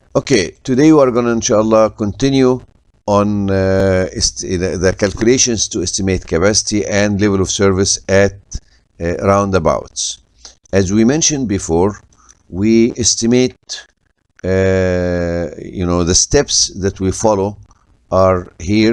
Okay, today we are going to inshallah continue on uh, est- the, the calculations to estimate capacity and level of service at uh, roundabouts. As we mentioned before, we estimate, uh, you know, the steps that we follow are here.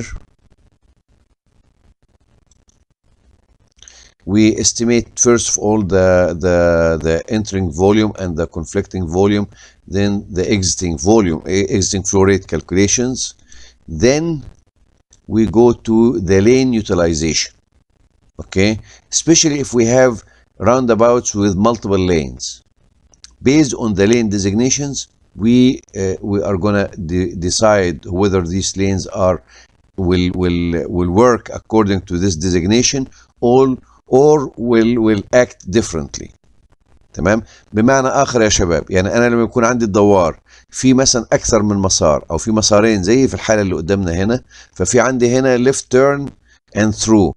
We estimate first of all the, the, the entering volume and the conflicting volume, then the exiting volume, e- exiting flow rate calculations. Then we go to the lane utilization. Okay, especially if we have roundabouts with multiple lanes. Based on the lane designations, we uh, we are gonna de- decide whether these lanes are will will will work according to this designation or or will will act differently. تمام بمعنى اخر يا شباب يعني انا لما يكون عندي الدوار في مثلا اكثر من مسار او في مسارين زي في الحاله اللي قدامنا هنا ففي عندي هنا left turn and through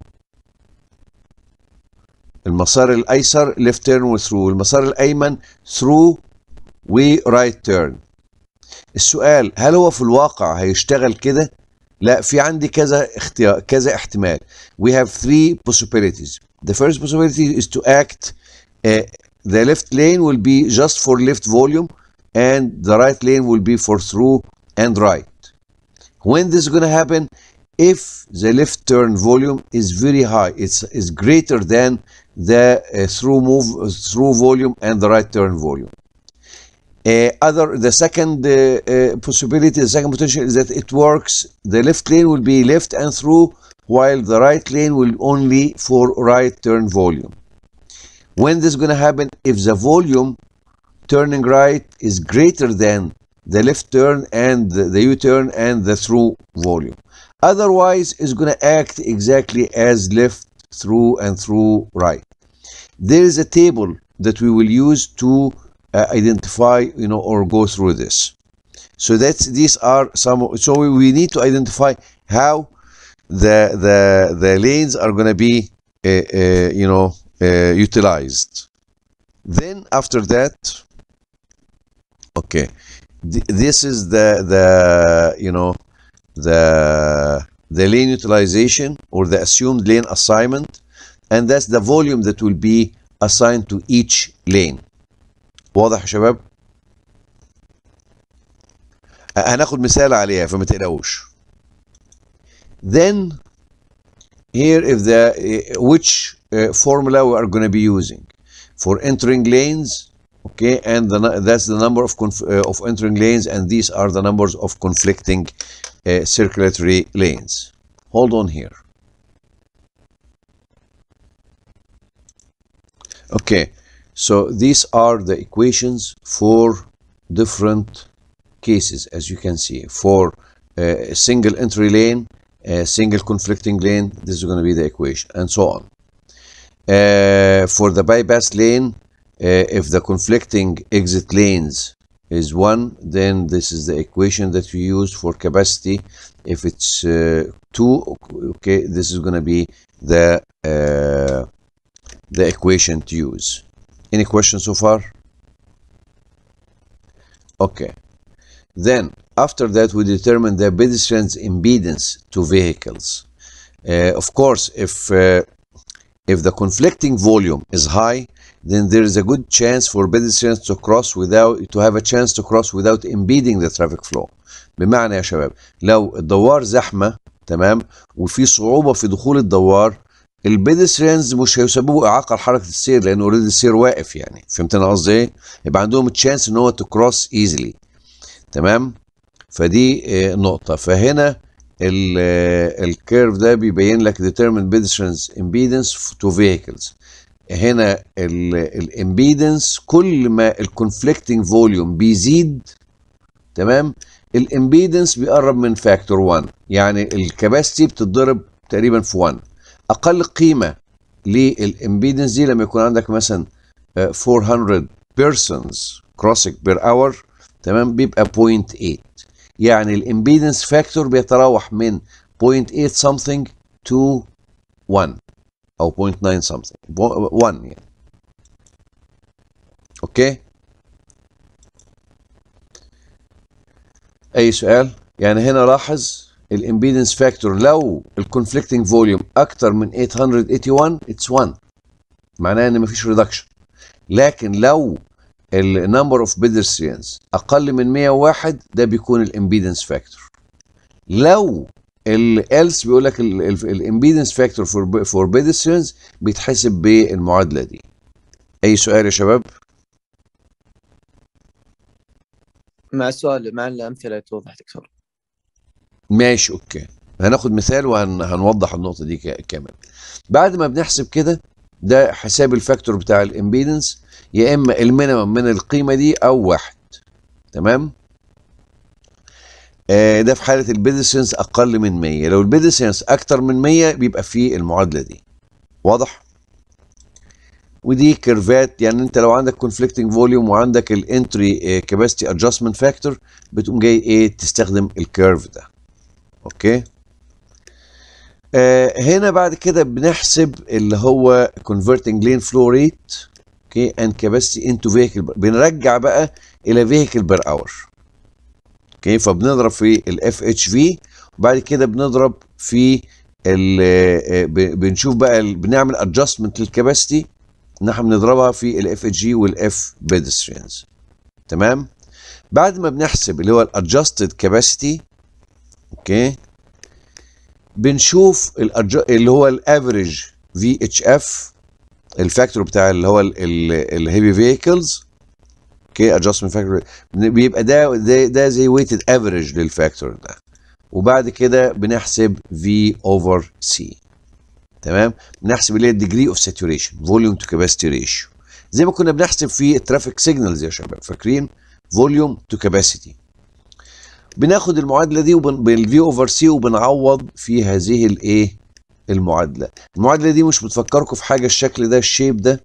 المسار الايسر left turn و through المسار الايمن through و right turn السؤال هل هو في الواقع هيشتغل كده لا في عندي كذا اختيار كذا احتمال we have three possibilities the first possibility is to act uh, the left lane will be just for left volume and the right lane will be for through and right when this is going to happen if the left turn volume is very high it's is greater than the uh, through move through volume and the right turn volume uh, other the second uh, uh, possibility the second potential is that it works the left lane will be left and through while the right lane will only for right turn volume when this is going to happen if the volume turning right is greater than the left turn and the, the u-turn and the through volume otherwise it's going to act exactly as left through and through right there is a table that we will use to uh, identify you know or go through this so that's these are some so we, we need to identify how the the the lanes are going to be uh, uh, you know uh, utilized then after that okay th- this is the the you know the the lane utilization or the assumed lane assignment and that's the volume that will be assigned to each lane واضح يا شباب أ- هناخد مثال عليها فما تقلقوش then here if the uh, which uh, formula we are going to be using for entering lanes okay and the, nu- that's the number of conf- uh, of entering lanes and these are the numbers of conflicting uh, circulatory lanes hold on here okay so these are the equations for different cases as you can see for uh, a single entry lane a single conflicting lane this is going to be the equation and so on uh, for the bypass lane uh, if the conflicting exit lanes is one then this is the equation that we use for capacity if it's uh, two okay this is going to be the uh, the equation to use any questions so far okay then after that we determine the pedestrian's impedance to vehicles Uh, of course if uh, if the conflicting volume is high then there is a good chance for pedestrians to cross without to have a chance to cross without impeding the traffic flow بمعنى يا شباب لو الدوار زحمه تمام وفي صعوبه في دخول الدوار البيدستريانز مش هيسببوا اعاقه لحركه السير لان اوريدي السير واقف يعني فهمت انا قصدي ايه؟ يبقى عندهم تشانس ان هو تكروس ايزلي تمام فدي آه، نقطه فهنا الكيرف ده بيبين لك determine pedestrians impedance to vehicles هنا الامبيدنس كل ما الكونفليكتنج فوليوم بيزيد تمام الامبيدنس بيقرب من فاكتور 1 يعني الكباستي بتتضرب تقريبا في 1 اقل قيمه للامبيدنس دي لما يكون عندك مثلا آه، 400 persons crossing per hour تمام بيبقى 0.8 يعني الامبيدنس فاكتور بيتراوح من 0.8 something to 1 او 0.9 something 1 يعني اوكي اي سؤال يعني هنا لاحظ الامبيدنس فاكتور لو الكونفليكتنج فوليوم اكتر من 881 اتس 1 معناه ان مفيش ريدكشن لكن لو النمبر اوف بيدرسيانز اقل من 101 ده بيكون الامبيدنس فاكتور لو الالس بيقول لك الامبيدنس فاكتور فور فور بيدرسيانز بيتحسب بالمعادله دي اي سؤال يا شباب مع السؤال مع الامثله توضح دكتور ماشي اوكي هناخد مثال وهنوضح النقطه دي ك- كمان بعد ما بنحسب كده ده حساب الفاكتور بتاع الامبيدنس يا اما المينيمم من القيمه دي او واحد تمام آه ده في حاله البيدسنس اقل من 100 لو البيدسنس اكتر من 100 بيبقى فيه المعادله دي واضح ودي كيرفات يعني انت لو عندك كونفليكتنج فوليوم وعندك الانتري كاباسيتي ادجستمنت فاكتور بتقوم جاي ايه تستخدم الكيرف ده اوكي آه هنا بعد كده بنحسب اللي هو converting lane flow rate اوكي and capacity into vehicle بنرجع بقى الى vehicle per hour اوكي فبنضرب في الاف اتش في وبعد كده بنضرب في ال آه، ب- بنشوف بقى ال- بنعمل adjustment للكباسيتي ان احنا بنضربها في الاف اتش جي والاف pedestrians تمام بعد ما بنحسب اللي هو الادجستد كاباسيتي اوكي بنشوف الأدج- اللي هو الافريج في اتش اف الفاكتور بتاع اللي هو الهيفي فيكلز اوكي ادجستمنت فاكتور بيبقى ده ده, ده زي ويتد افريج للفاكتور ده وبعد كده بنحسب في اوفر سي تمام بنحسب اللي هي الديجري اوف ساتوريشن فوليوم تو كاباسيتي ريشيو زي ما كنا بنحسب في الترافيك سيجنالز يا شباب فاكرين فوليوم تو كاباسيتي بناخد المعادله دي بالفي اوفر سي وبنعوض في هذه الايه المعادله المعادله دي مش بتفكركم في حاجه الشكل ده الشيب ده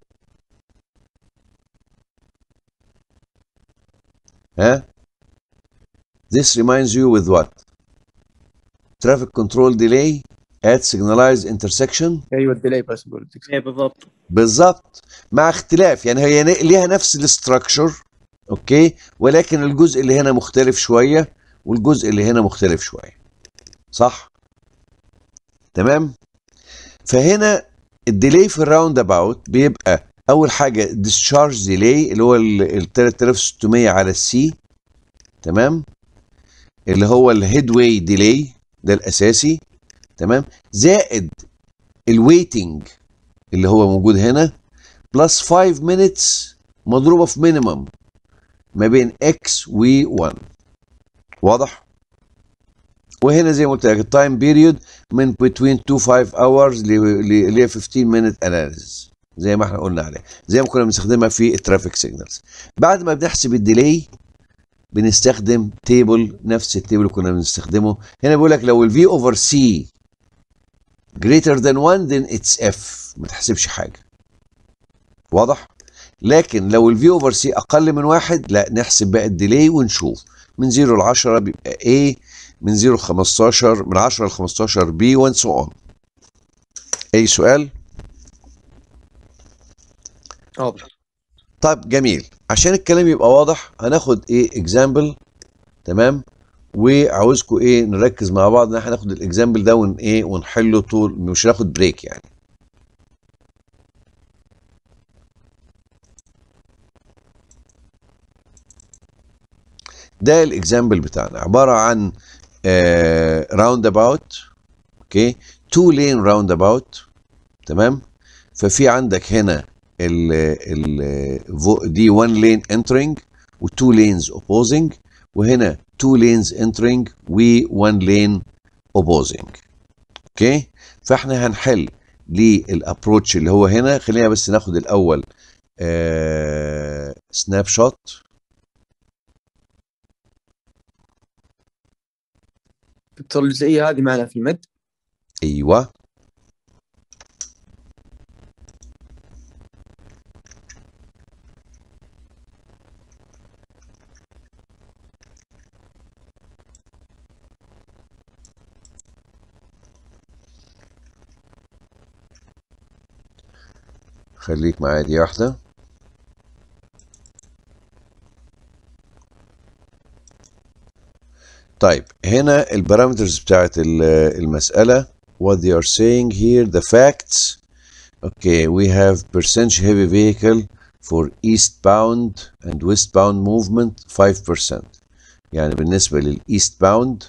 ها This reminds you with what? Traffic control delay at signalized intersection ايوه الديلي بس اقول دكتور ايه بالضبط بالظبط مع اختلاف يعني هي ن- ليها نفس الاستراكشر اوكي ولكن الجزء اللي هنا مختلف شويه والجزء اللي هنا مختلف شويه صح تمام فهنا الديلي في الراوند اباوت بيبقى اول حاجه ديسشارج ديلي اللي هو ال 3600 على السي تمام اللي هو الهيد واي ديلي ده الاساسي تمام زائد الويتنج اللي هو موجود هنا بلس 5 minutes مضروبة في مينيمم ما بين x و 1 واضح؟ وهنا زي ما قلت لك التايم بيريود من between 2 5 hours ل ل 15 minute analysis زي ما احنا قلنا عليه زي ما كنا بنستخدمها في الترافيك سيجنالز بعد ما بنحسب الديلي بنستخدم تيبل نفس التيبل اللي كنا بنستخدمه هنا بيقول لك لو الفي اوفر سي greater than 1 then it's f ما تحسبش حاجه واضح لكن لو الفي اوفر سي اقل من واحد لا نحسب بقى الديلي ونشوف من 0 ل 10 بيبقى A من 0 ل 15 من 10 ل 15 B وان سو اون اي سؤال واضح طيب جميل عشان الكلام يبقى واضح هناخد ايه اكزامبل تمام وعاوزكم ايه نركز مع بعض ان احنا هناخد الاكزامبل ده ون ايه ونحله طول مش هناخد بريك يعني ده الاكزامبل بتاعنا عباره عن راوند اباوت اوكي تو لين راوند اباوت تمام ففي عندك هنا ال ال دي 1 لين entering و 2 lanes opposing وهنا 2 lanes entering و 1 lane opposing اوكي فاحنا هنحل للابروتش اللي هو هنا خلينا بس ناخد الاول آه سناب شوت دكتور الجزئيه هذه معنا في المد ايوه خليك معايا دي واحدة طيب هنا البارامترز بتاعت ال- المسألة what they are saying here the facts okay we have percentage heavy vehicle for eastbound and westbound movement 5% يعني بالنسبة للإيستباوند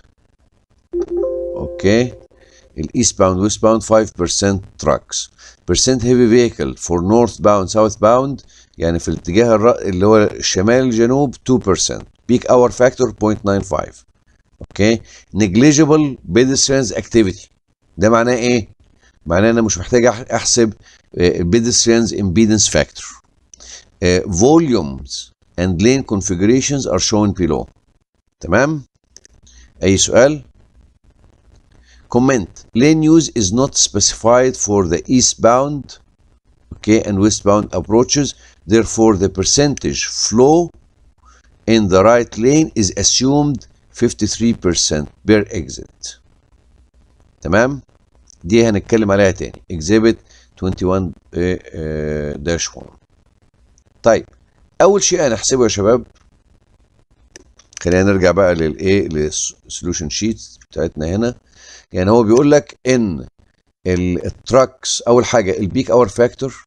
اوكي الإيستباوند ويستباوند 5% trucks percent heavy vehicle for northbound southbound يعني في الاتجاه الر- اللي هو الشمال الجنوب 2% peak hour factor 0.95 اوكي negligible pedestrians activity ده معناه ايه معناه انا مش محتاج أح- احسب آه، pedestrians impedance factor آه، volumes and lane configurations are shown below تمام اي سؤال comment lane use is not specified for the eastbound okay and westbound approaches therefore the percentage flow in the right lane is assumed 53% per exit تمام دي هنتكلم عليها تاني exhibit 21 آه، آه، dash 1 طيب اول شيء هنحسبه يا شباب خلينا نرجع بقى للايه للسولوشن شيت بتاعتنا هنا يعني هو بيقول لك ان ال- التراكس اول حاجه البيك اور فاكتور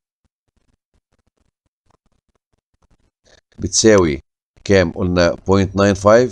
بتساوي كام قلنا 0.95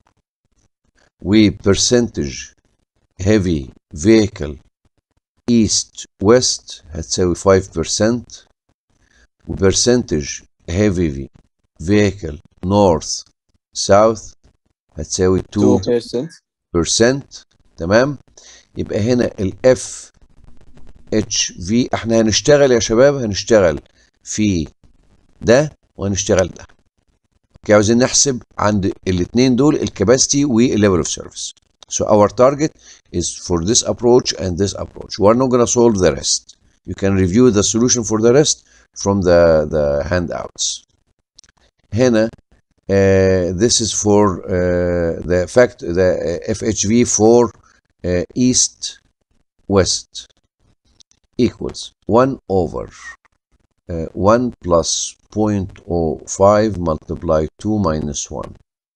و percentage heavy vehicle east west هتساوي 5% و percentage heavy vehicle north south هتساوي 2 2% تمام يبقى هنا الاف اتش في احنا هنشتغل يا شباب هنشتغل في ده وهنشتغل ده اوكي عاوزين نحسب عند الاثنين دول الكباسيتي والليفل اوف سيرفيس so our target is for this approach and this approach we're not going to solve the rest you can review the solution for the rest from the the handouts هنا uh, this is for uh, the fact the uh, FHV for uh, east west equals 1 over uh, 1 plus 0.05 multiply 2 minus 1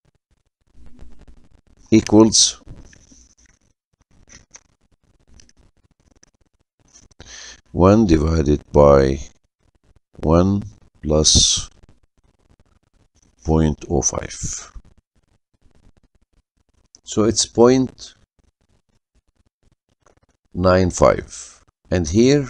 equals one divided by one plus 0.05 so it's 0.95 and here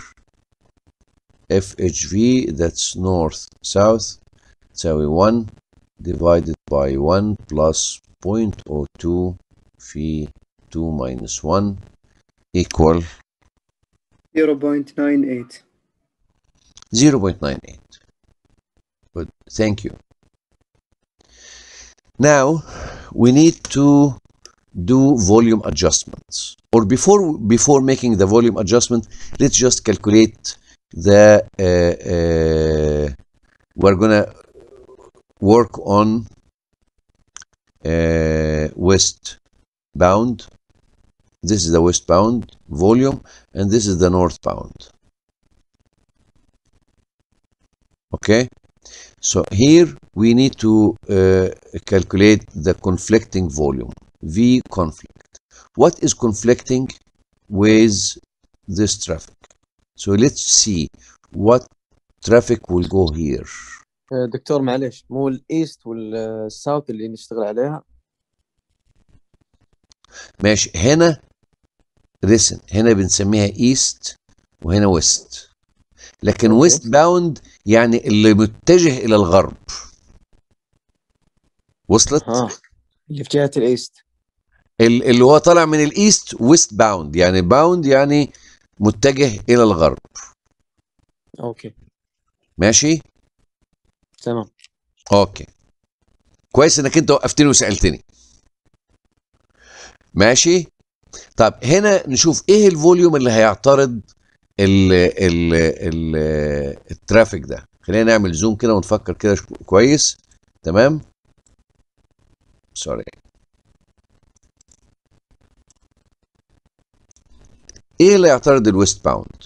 FHV that's north south تساوي 1 divided by 1 plus 0.02 في 2 minus 1 equal 0.98 0.98 good thank you now we need to do volume adjustments or before before making the volume adjustment let's just calculate the uh, uh, we're gonna work on uh, westbound this is the westbound volume and this is the northbound okay so here we need to uh, calculate the conflicting volume v conflict what is conflicting with this traffic so let's see what traffic will go here آه، دكتور معلش مو الايست والساوث اللي نشتغل عليها ماشي هنا listen هنا بنسميها east وهنا west لكن أوكي. west bound يعني اللي متجه الى الغرب وصلت ها اللي في جهة الايست ال- اللي هو طالع من الايست ويست باوند يعني باوند يعني متجه الى الغرب اوكي ماشي تمام اوكي كويس انك انت وقفتني وسالتني ماشي طب هنا نشوف ايه الفوليوم اللي هيعترض ال ال ال الترافيك ده خلينا نعمل زوم كده ونفكر كده شو- كويس تمام سوري ايه اللي هيعترض الويست باوند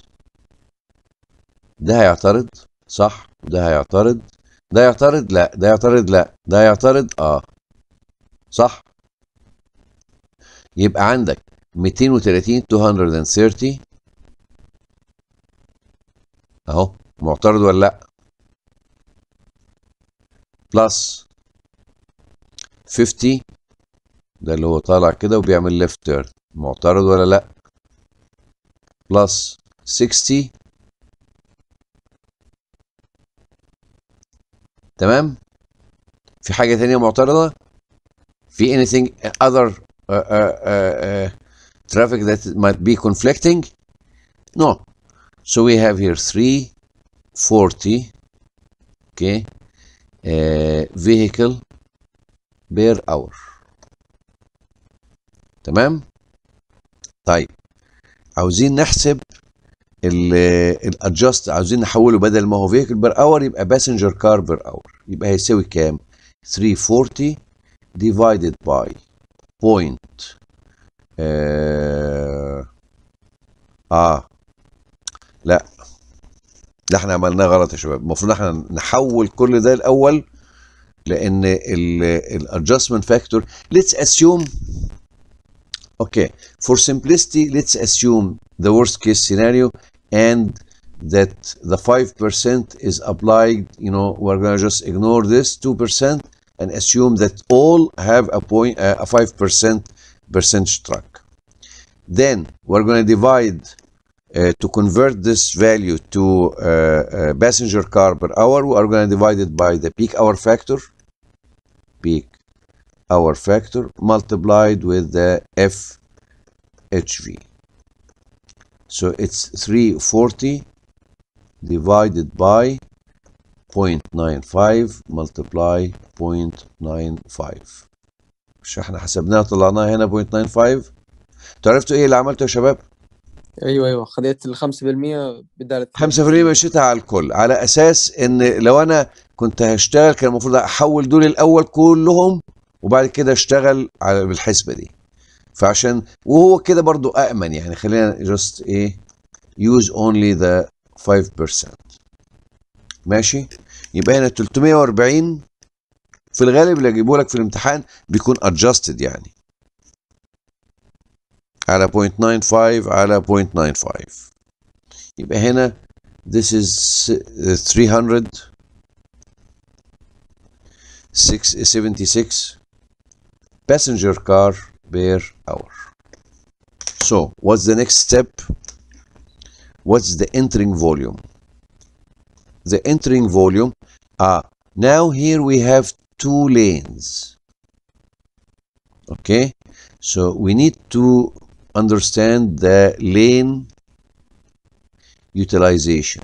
ده هيعترض صح وده هيعترض ده يعترض لا ده يعترض لا ده يعترض اه صح يبقى عندك 230 230 اهو معترض ولا لا بلس 50 ده اللي هو طالع كده وبيعمل ليفت تيرن معترض ولا لا بلس 60 تمام في حاجة تانية معترضة في anything other uh, uh, uh, uh, traffic that might be conflicting no so we have here 340 okay uh, vehicle per hour تمام طيب عاوزين نحسب الادجست عاوزين نحوله بدل ما هو فيكل بير اور يبقى باسنجر كار بير اور يبقى هيساوي كام 340 divided by point آه, اه لا ده احنا عملناه غلط يا شباب المفروض احنا نحول كل ده الاول لان الادجستمنت فاكتور let's assume okay for simplicity let's assume the worst case scenario and that the 5% is applied you know we're going to just ignore this 2% and assume that all have a point uh, a 5% percentage track then we're going to divide uh, to convert this value to uh, uh, passenger car per hour we are going to divide it by the peak hour factor peak hour factor multiplied with the FHV so it's 340 divided by 0.95 multiply 0.95 مش احنا حسبناها طلعناها هنا 0.95 تعرفتوا ايه اللي عملته يا شباب ايوه ايوه خديت ال 5% بدال 5% مشيتها على الكل على اساس ان لو انا كنت هشتغل كان المفروض احول دول الاول كلهم وبعد كده اشتغل على بالحسبه دي فعشان وهو كده برضو أأمن يعني خلينا just ايه use only the 5% ماشي يبقى هنا 340 في الغالب اللي اجيبه لك في الامتحان بيكون adjusted يعني على 0.95 على 0.95 يبقى هنا this is 300 76 passenger car per hour. So, what's the next step? What's the entering volume? The entering volume, ah, now here we have two lanes. Okay, so we need to understand the lane utilization.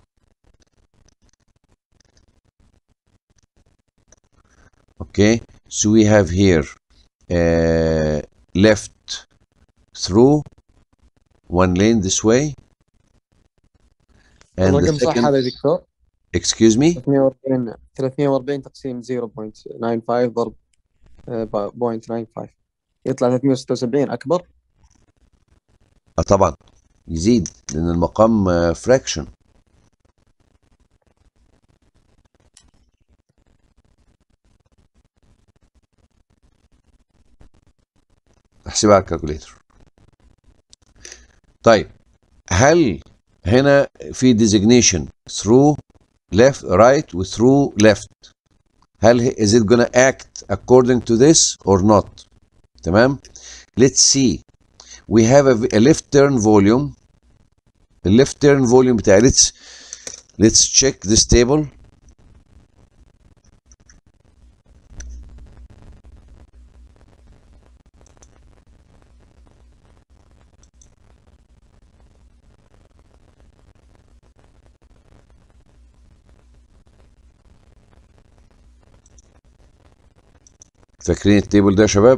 Okay, so we have here uh, left through one lane this way and the الرقم صح second هذا يا دكتور excuse me 340 340 تقسيم 0.95 ضرب آه، ب- 0.95 يطلع 376 اكبر آه طبعا يزيد لان المقام فراكشن احسبها على الكالكوليتر طيب هل هنا في designation through left right و through left هل هي- is it gonna act according to this or not تمام let's see we have a, a left turn volume the left turn volume بتاعي let's let's check this table فاكرين التيبل ده يا شباب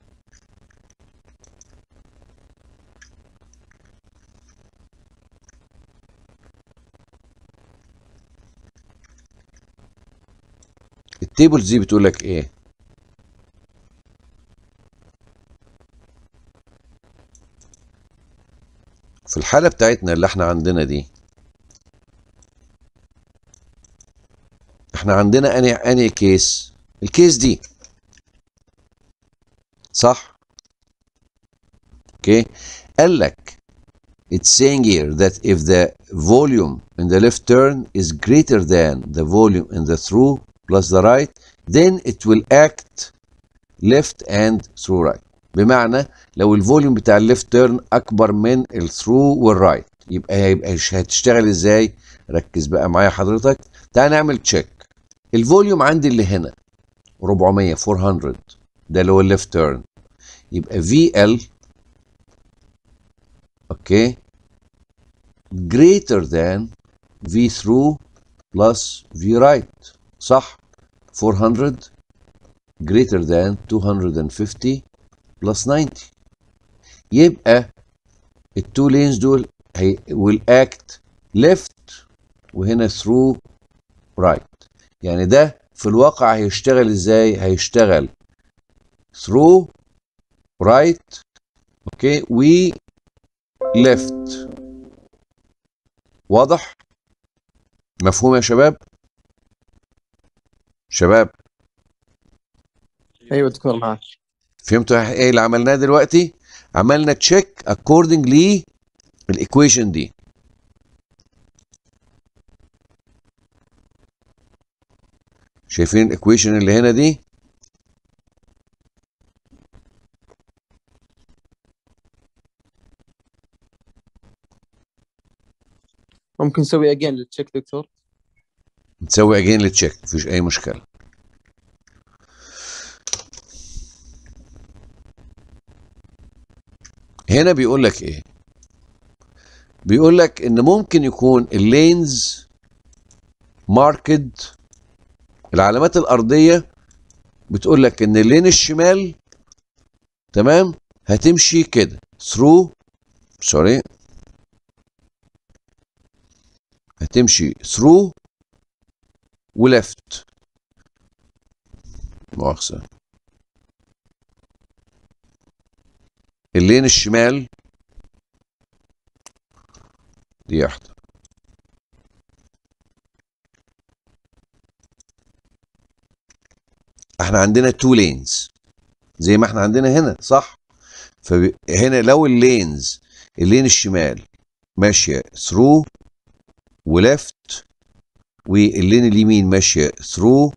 التيبلز دي بتقول لك ايه في الحالة بتاعتنا اللي احنا عندنا دي احنا عندنا اني اني كيس الكيس دي صح اوكي قال لك it's saying here that if the volume in the left turn is greater than the volume in the through plus the right then it will act left and through right بمعنى لو الفوليوم بتاع الليفت تيرن اكبر من الثرو والرايت يبقى هيبقى هتشتغل ازاي ركز بقى معايا حضرتك تعال نعمل تشيك الفوليوم عندي اللي هنا 400 400 ده اللي هو الليفت تيرن يبقى في ال اوكي greater than V through plus V right صح 400 greater than 250 plus 90 يبقى التو لينز دول هي will act left وهنا through right يعني ده في الواقع هيشتغل ازاي هيشتغل through right اوكي و left واضح مفهوم يا شباب شباب ايوه دكتور معك فهمتوا ايه اللي عملناه دلوقتي عملنا تشيك اكوردنج لي الايكويشن دي شايفين الايكويشن اللي هنا دي ممكن نسوي اجين للتشيك دكتور نسوي اجين للتشيك مفيش اي مشكله هنا بيقول لك ايه بيقول لك ان ممكن يكون اللينز ماركد العلامات الارضيه بتقول لك ان اللين الشمال تمام هتمشي كده ثرو سوري هتمشي ثرو ولفت مؤاخذة اللين الشمال دي واحدة احنا عندنا تو لينز زي ما احنا عندنا هنا صح فهنا لو اللينز اللين الشمال ماشية ثرو ولفت واللين اليمين ماشيه ثرو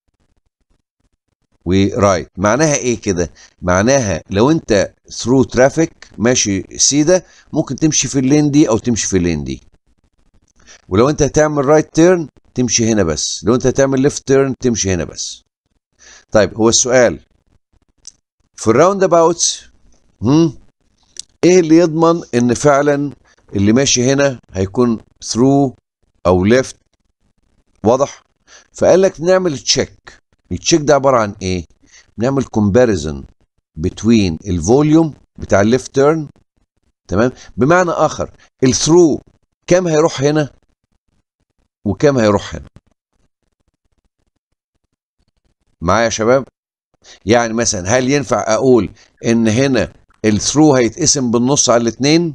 ورايت معناها ايه كده معناها لو انت ثرو ترافيك ماشي سيده ممكن تمشي في اللين دي او تمشي في اللين دي ولو انت هتعمل رايت تيرن تمشي هنا بس لو انت هتعمل ليفت تيرن تمشي هنا بس طيب هو السؤال في الراوند اباوتس هم ايه اللي يضمن ان فعلا اللي ماشي هنا هيكون ثرو او ليفت واضح فقال لك نعمل تشيك التشيك ده عباره عن ايه نعمل كومباريزن بتوين الفوليوم بتاع الليفت تيرن تمام بمعنى اخر الثرو كام هيروح هنا وكام هيروح هنا معايا يا شباب يعني مثلا هل ينفع اقول ان هنا الثرو هيتقسم بالنص على الاثنين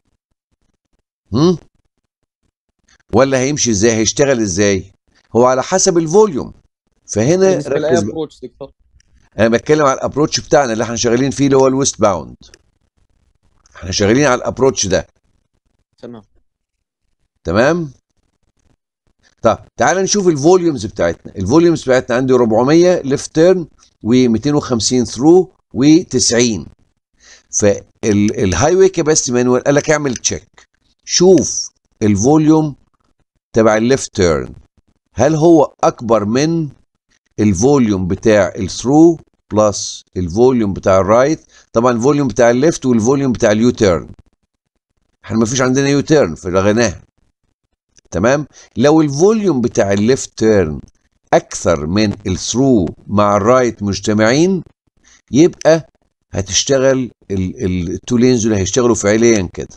هم ولا هيمشي ازاي هيشتغل ازاي هو على حسب الفوليوم فهنا بالنسبه ركز لاي بقى. ابروتش دكتور انا بتكلم على الابروتش بتاعنا اللي احنا شغالين فيه اللي هو الويست باوند احنا شغالين على الابروتش ده تمام تمام طب تعال نشوف الفوليومز بتاعتنا الفوليومز بتاعتنا عندي 400 ليفت تيرن و250 ثرو و90 فالهاي واي كاباسيتي مانوال قال لك اعمل تشيك شوف الفوليوم تبع الليفت تيرن هل هو اكبر من الفوليوم بتاع الثرو بلس الفوليوم بتاع الرايت طبعا الفوليوم بتاع الليفت والفوليوم بتاع اليو تيرن احنا ما فيش عندنا يو تيرن فلغيناها تمام لو الفوليوم بتاع الليفت تيرن اكثر من الثرو مع الرايت مجتمعين يبقى هتشتغل التو لينز اللي هيشتغلوا فعليا كده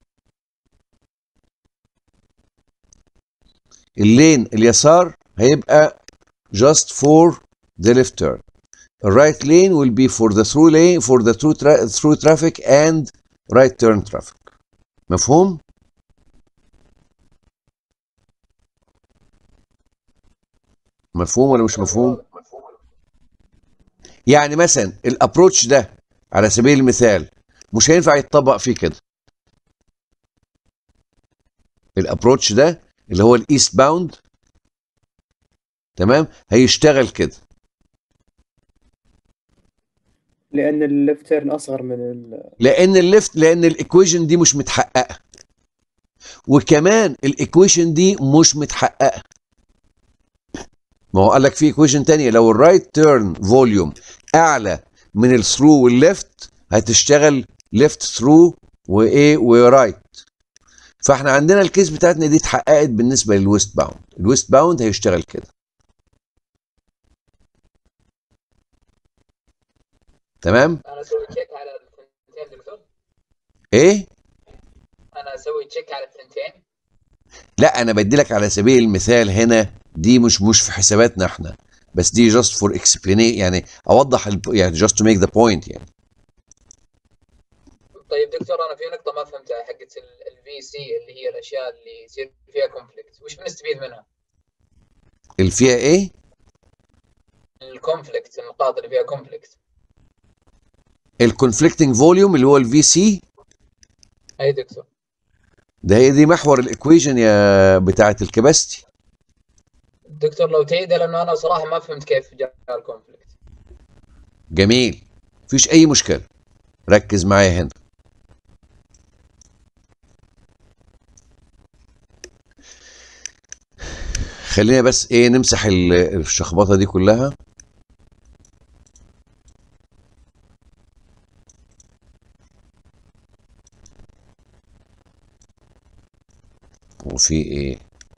اللين اليسار هيبقى just for the left turn the right lane will be for the through lane for the through, tra through traffic and right turn traffic مفهوم مفهوم ولا مش مفهوم يعني مثلا الابروتش ده على سبيل المثال مش هينفع يتطبق فيه كده الابروتش ده اللي هو الايست باوند تمام هيشتغل كده لان الليفت تيرن اصغر من ال... لان الليفت لان الايكويشن دي مش متحققه وكمان الايكويشن دي مش متحققه ما هو قال لك في ايكويشن تانية لو الرايت تيرن فوليوم اعلى من الثرو والليفت هتشتغل ليفت ثرو وايه ورايت فاحنا عندنا الكيس بتاعتنا دي اتحققت بالنسبه للويست باوند الويست باوند هيشتغل كده تمام انا اسوي تشيك على الثنتين دكتور ايه انا اسوي تشيك على الثنتين لا انا بدي لك على سبيل المثال هنا دي مش مش في حساباتنا احنا بس دي جاست فور اكسبلين يعني اوضح ال- يعني جاست تو ميك ذا بوينت يعني طيب دكتور انا في نقطه ما فهمتها حقت الفي سي اللي هي الاشياء اللي يصير فيها كونفليكت وش بنستفيد منها؟ اللي فيها ايه الكونفليكت النقاط اللي فيها كونفليكت الكونفليكتنج فوليوم اللي هو الفي سي اي دكتور ده هي دي محور الايكويشن يا بتاعه الكباستي دكتور لو تعيدها لانه انا صراحه ما فهمت كيف جاء الكونفليكت جميل مفيش اي مشكله ركز معايا هنا خلينا بس ايه نمسح ال- الشخبطه دي كلها وفي ايه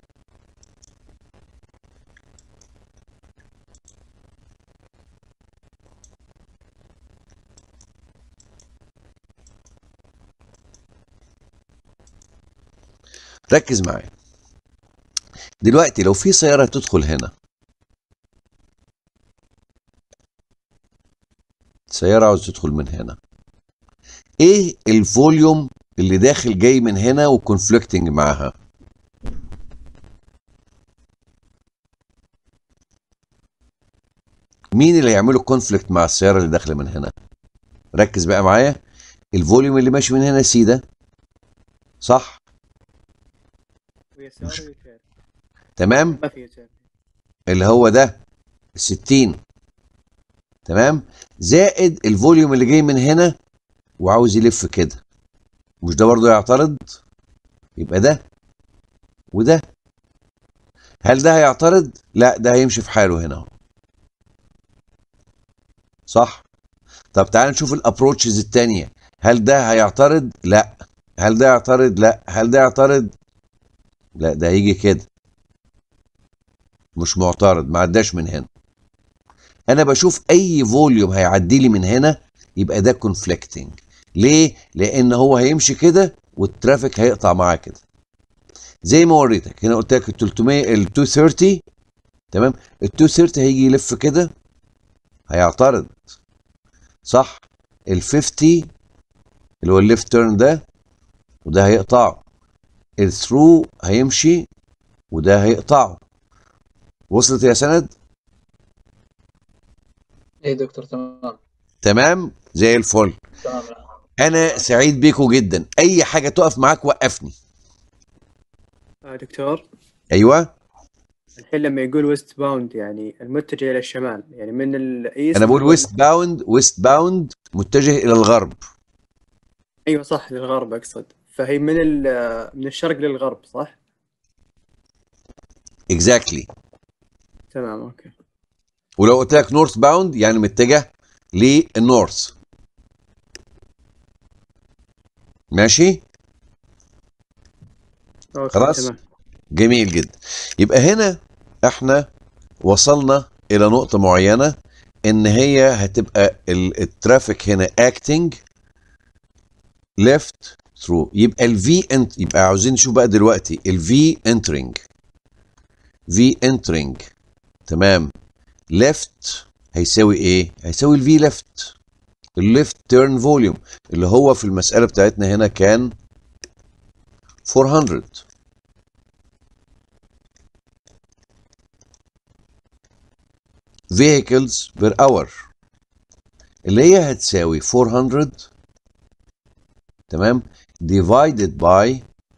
ركز معايا دلوقتي لو في سيارة تدخل هنا سيارة عاوز تدخل من هنا ايه الفوليوم اللي داخل جاي من هنا وكونفليكتنج معاها مين اللي هيعملوا كونفليكت مع السيارة اللي داخلة من هنا ركز بقى معايا الفوليوم اللي ماشي من هنا سي ده صح ويسار ويسار تمام ما في يسار اللي هو ده ال 60 تمام زائد الفوليوم اللي جاي من هنا وعاوز يلف كده مش ده برضه يعترض يبقى ده وده هل ده هيعترض لا ده هيمشي في حاله هنا اهو صح طب تعال نشوف الابروتشز التانية هل ده هيعترض لا هل ده يعترض لا هل ده يعترض لا ده هيجي كده مش معترض ما عداش من هنا انا بشوف اي فوليوم هيعدي لي من هنا يبقى ده كونفليكتنج ليه لان هو هيمشي كده والترافيك هيقطع معاه كده زي ما وريتك هنا قلت لك ال 300 ال 230 تمام ال 230 هيجي يلف كده هيعترض صح ال 50 اللي هو الليفت تيرن ده وده هيقطعه الثرو هيمشي وده هيقطعه وصلت يا سند اي دكتور تمام تمام زي الفل تمام انا سعيد بيكم جدا اي حاجه تقف معاك وقفني آه دكتور ايوه الحين لما يقول ويست باوند يعني المتجه الى الشمال يعني من الايست انا بقول ويست باوند ويست باوند متجه الى الغرب ايوه صح للغرب اقصد فهي من ال- من الشرق للغرب صح؟ اكزاكتلي تمام اوكي ولو قلت لك نورث باوند يعني متجه للنورث ماشي اوكي خلاص. تمام جميل جدا يبقى هنا احنا وصلنا الى نقطة معينة ان هي هتبقى ال- الترافيك هنا acting left through يبقى ال V ent يبقى عاوزين نشوف بقى دلوقتي ال V entering V entering تمام left هيساوي ايه؟ هيساوي ال V left ال left turn volume اللي هو في المسألة بتاعتنا هنا كان 400 vehicles per hour اللي هي هتساوي 400 تمام divided by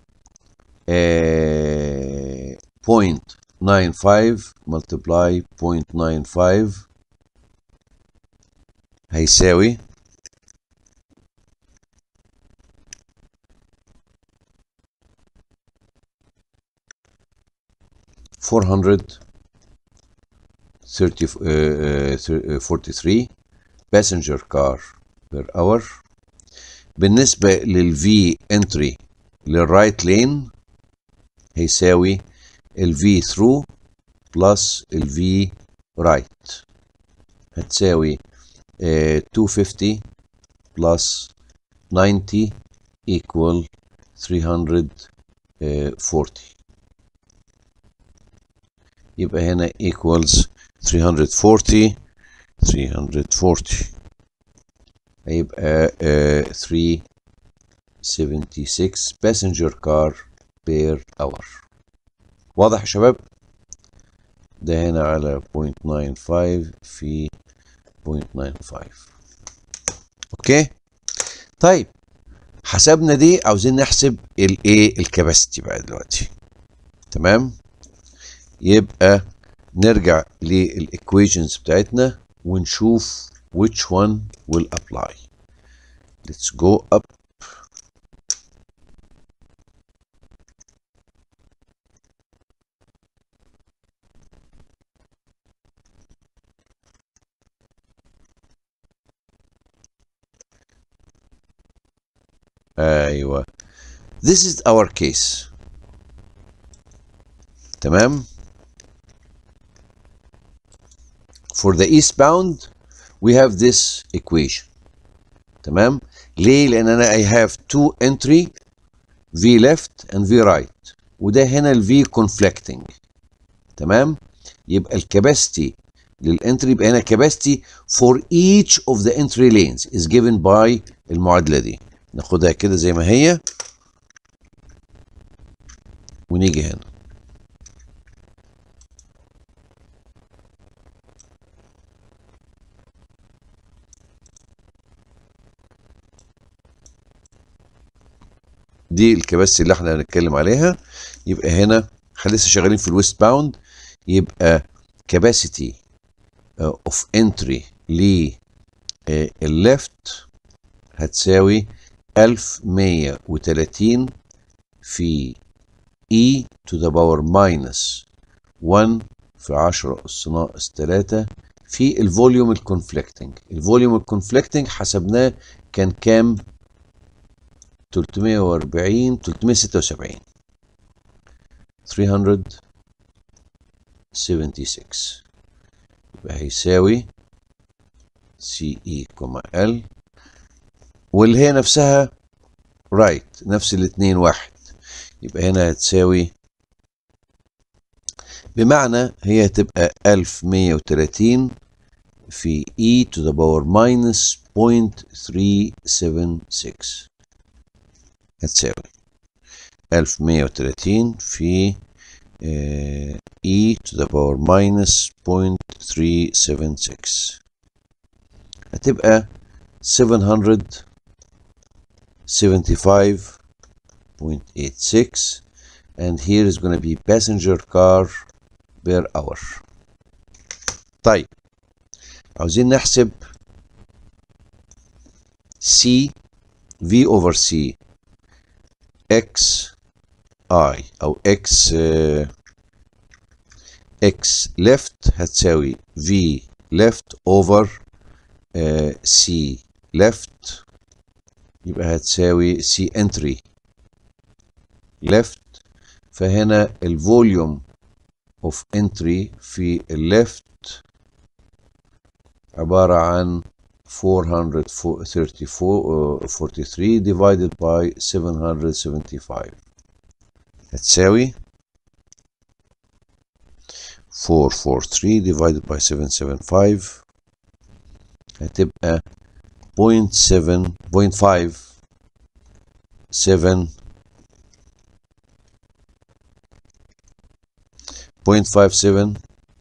آه 0.95 multiply 0.95 هيساوي four hundred thirty forty three passenger car per hour بالنسبة للفي entry للرايت لين هيساوي الفي through plus الفي right هتساوي uh, 250 plus 90 equal 340 يبقى هنا equals 340 340 هيبقى uh, 376 passenger car per hour واضح يا شباب ده هنا على 0.95 في 0.95 اوكي طيب حسبنا دي عاوزين نحسب الايه الكباسيتي بقى دلوقتي تمام يبقى نرجع للايكويشنز بتاعتنا ونشوف which one will apply let's go up ايوه this is our case تمام for the eastbound we have this equation تمام ليه لان انا I have two entry V left and V right وده هنا ال V conflicting تمام يبقى الكباستي للانتري يبقى هنا capacity for each of the entry lanes is given by المعادله دي ناخدها كده زي ما هي ونيجي هنا دي الكباسيتي اللي احنا هنتكلم عليها يبقى هنا احنا لسه شغالين في الويست باوند يبقى كاباسيتي اوف انتري للليفت هتساوي 1130 في e to the power minus 1 في 10 أس ناقص 3 في الفوليوم الكونفليكتنج الفوليوم الكونفليكتنج حسبناه كان كام 340 376 376 يبقى هيساوي سي اي كوما ال واللي هي نفسها رايت right. نفس الاتنين واحد يبقى هنا هتساوي بمعنى هي هتبقى 1130 في e to the power minus 0.376 هتساوي 1130 في e to the power minus 0.376 هتبقى 775.86 and here is going to be passenger car per hour طيب عاوزين نحسب C V over C X I أو X uh, X left هتساوي V left over uh, C left يبقى هتساوي C entry left فهنا الفوليوم of entry في الليفت عبارة عن 443 divided by 775 هتساوي 443 divided by 775 هتبقى 0.7 0.5 7 0.57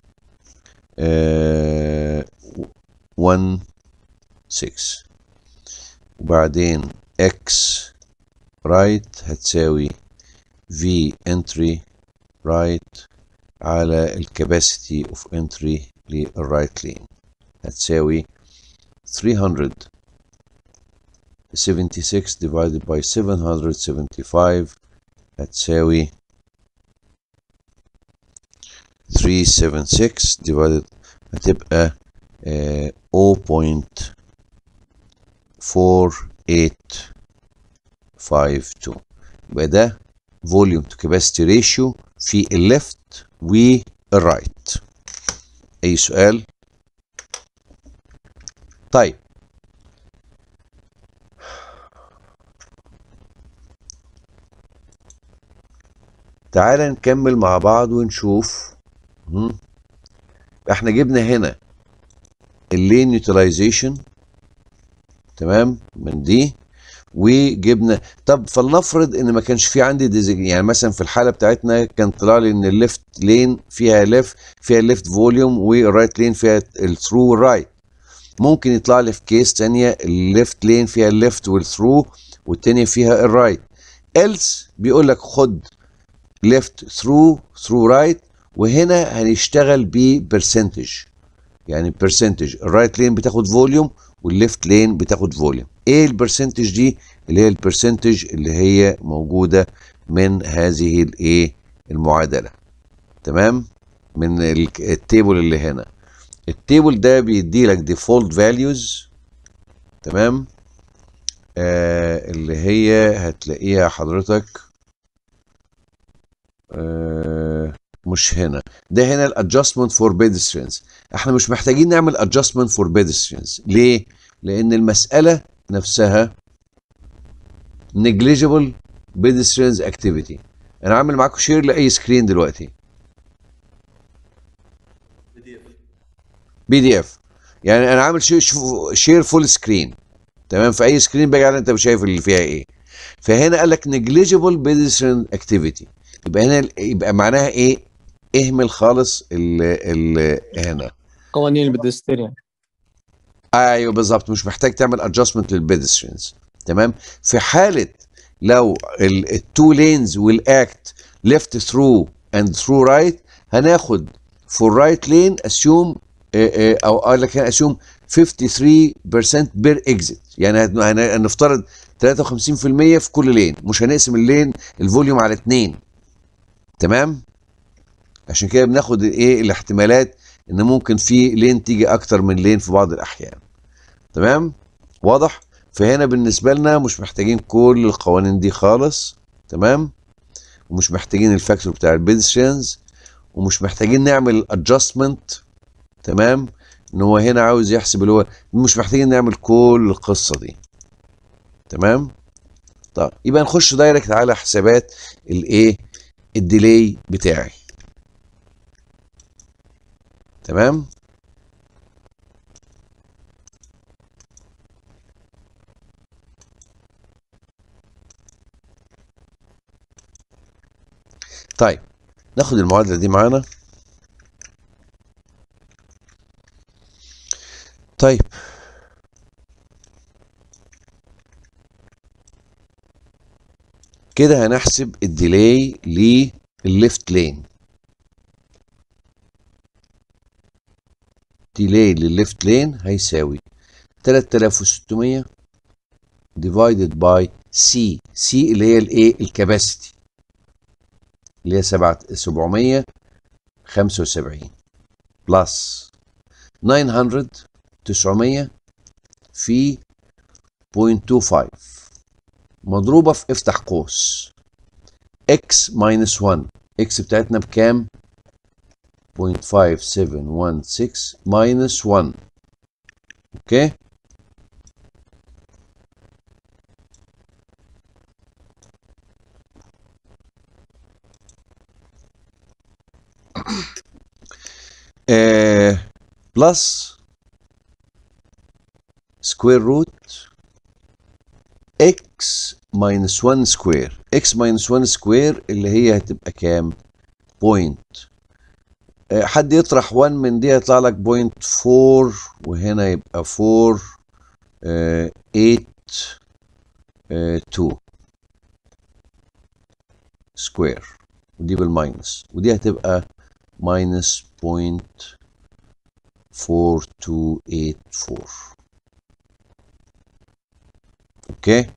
uh, 1 6 وبعدين x رايت هتساوي في entry رايت على الكاباسيتي اوف انتري للرايت لين هتساوي 376 divided by 775 هتساوي 376 divided هتبقى آه، 0.4852 يبقى ده فوليوم تو كاباسيتي ريشيو في الليفت والرايت اي سؤال طيب تعال نكمل مع بعض ونشوف مم. احنا جبنا هنا اللين يوتيلايزيشن تمام من دي وجبنا طب فلنفرض ان ما كانش في عندي ديزيج يعني مثلا في الحاله بتاعتنا كان طلع لي ان الليفت لين فيها ليف فيها الليفت فوليوم والرايت لين فيها الثرو والرايت ممكن يطلع لي في كيس ثانيه الليفت لين فيها الليفت والثرو والتانية فيها الرايت else بيقول لك خد ليفت ثرو ثرو رايت وهنا هنشتغل ببرسنتج يعني برسنتج الرايت لين بتاخد فوليوم والليفت لين بتاخد فوليوم ايه البرسنتج دي اللي هي البرسنتج اللي هي موجوده من هذه الايه المعادله تمام من ال- التيبل اللي هنا التيبل ده بيدي لك ديفولت فاليوز تمام آه اللي هي هتلاقيها حضرتك آه مش هنا ده هنا الادجستمنت فور pedestrians احنا مش محتاجين نعمل adjustment for pedestrians ليه لان المساله نفسها negligible pedestrians activity انا عامل معاكم شير لاي سكرين دلوقتي بي دي اف يعني انا عامل شير شير فول سكرين تمام في اي سكرين باجي على انت مش شايف اللي فيها ايه فهنا قال لك negligible pedestrian activity يبقى هنا يبقى معناها ايه اهمل خالص ال ال هنا قوانين البدستيريان ايوه بالظبط مش محتاج تعمل ادجستمنت للبيدسترينز تمام في حاله لو التو لينز والاكت ليفت ثرو اند ثرو رايت هناخد فور رايت لين اسيوم او قال لك اسيوم 53% بير اكزيت يعني هن- هن- هنفترض 53% في كل لين مش هنقسم اللين الفوليوم على اتنين تمام عشان كده بناخد ايه الاحتمالات ان ممكن في لين تيجي اكتر من لين في بعض الاحيان تمام واضح فهنا بالنسبه لنا مش محتاجين كل القوانين دي خالص تمام ومش محتاجين الفاكتور بتاع البيدسترينز ومش محتاجين نعمل ادجستمنت تمام ان هو هنا عاوز يحسب اللي هو مش محتاجين نعمل كل القصه دي تمام طيب يبقى نخش دايركت على حسابات الايه الديلي بتاعي تمام طيب ناخد المعادلة دي معانا طيب كده هنحسب الديلي للليفت لين ديلي للليفت لين هيساوي 3600 divided by C C اللي هي الايه الكباسيتي اللي هي 7 775 بلس 900 900 في 0.25 مضروبة في افتح قوس x minus 1 x بتاعتنا بكام 0.5716 minus 1 اوكي آه بلس سكوير روت x minus 1 سكوير x minus 1 سكوير اللي هي هتبقى كام بوينت آه، حد يطرح 1 من دي يطلع لك بوينت 4 وهنا يبقى 4 آه، 8 آه، 2 سكوير ودي بالماينس ودي هتبقى ماينس بوينت فور تو ايت فور اوكي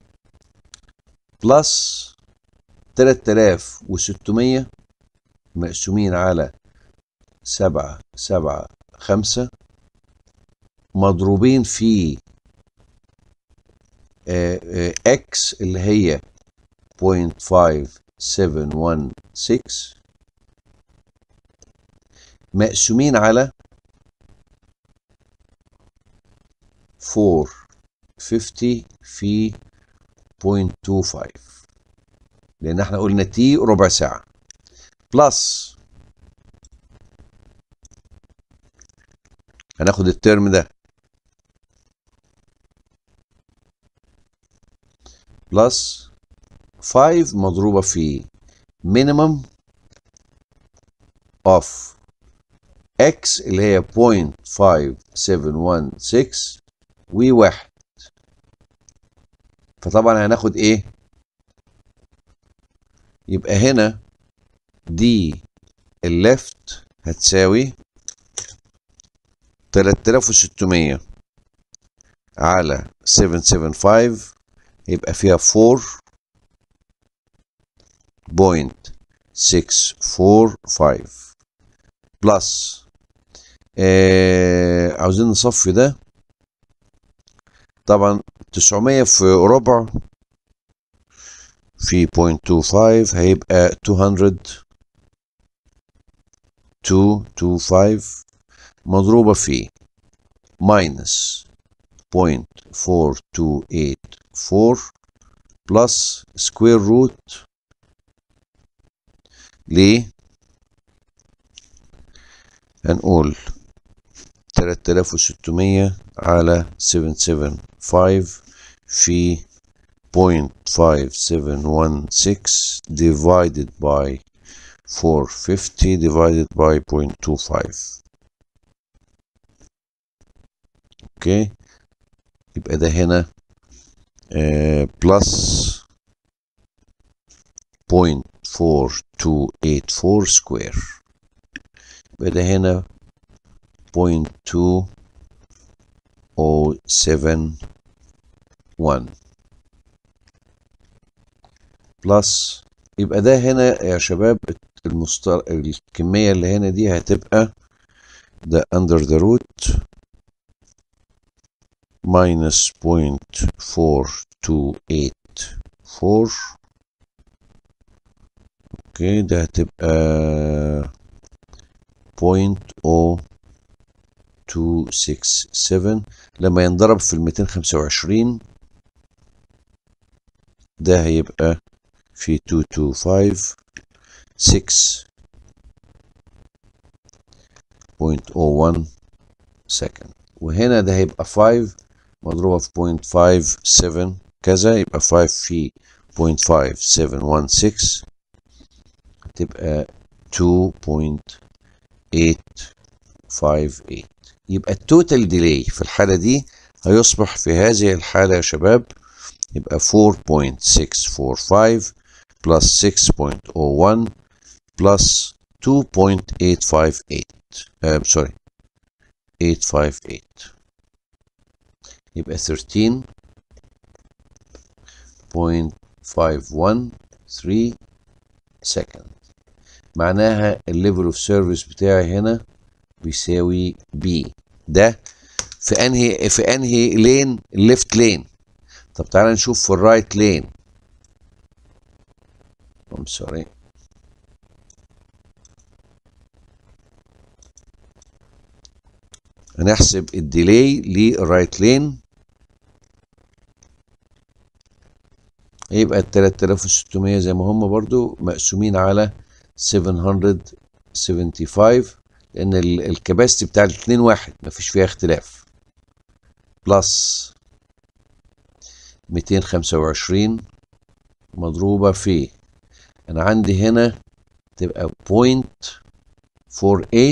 بلس تلات آلاف وستمية مقسومين على سبعة سبعة خمسة مضروبين في اكس اللي هي 0.5716 مقسومين على 450 في 0.25 لان احنا قلنا تي ربع ساعة بلس هناخد الترم ده بلس 5 مضروبة في minimum of x اللي هي 0.5716 وواحد فطبعا هناخد ايه يبقى هنا دي الليفت هتساوي 3600 على 775 يبقى فيها 4.645 بلس آه عاوزين نصفي ده طبعا 900 في ربع في 0.25 هيبقى 200 225 مضروبة في minus 0.4284 بلس سكوير روت ليه هنقول 3600 على 775 في 0.5716 divided by 450 divided by 0.25 اوكي يبقى ده هنا بلس 0.4284 سكوير يبقى ده هنا 0.2071 بلس يبقى ده هنا يا شباب المستر... الكمية اللي هنا دي هتبقى ده under the root minus 0.4284 اوكي ده هتبقى 0.0267 لما ينضرب في ال 225 ده هيبقى في 225 6.01 سكند وهنا ده هيبقى 5 مضروبة في 0.57 كذا يبقى 5 في 0.5716 هتبقى 2.858 يبقى التوتال ديلي في الحالة دي هيصبح في هذه الحالة يا شباب يبقى 4.645 plus 6.01 plus 2.858 uh, sorry 858 يبقى 13.513 second معناها الليفل اوف سيرفيس بتاعي هنا بيساوي بي ده في انهي في انهي لين الليفت لين طب تعالى نشوف في الرايت لين I'm sorry هنحسب الديلي للرايت لين يبقى ال 3600 زي ما هم برضو مقسومين على 775 لان الكباستي بتاع الاثنين واحد مفيش فيها اختلاف بلس 225 مضروبة في انا عندي هنا تبقى بوينت 48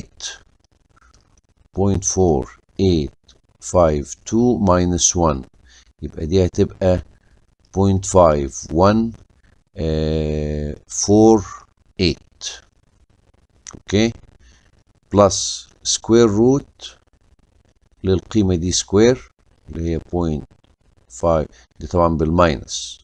0.4852 minus 1 يبقى دي هتبقى 0.51 آه 4 8 اوكي بلس سكوير روت للقيمة دي سكوير اللي هي 0.5 دي طبعا بالماينس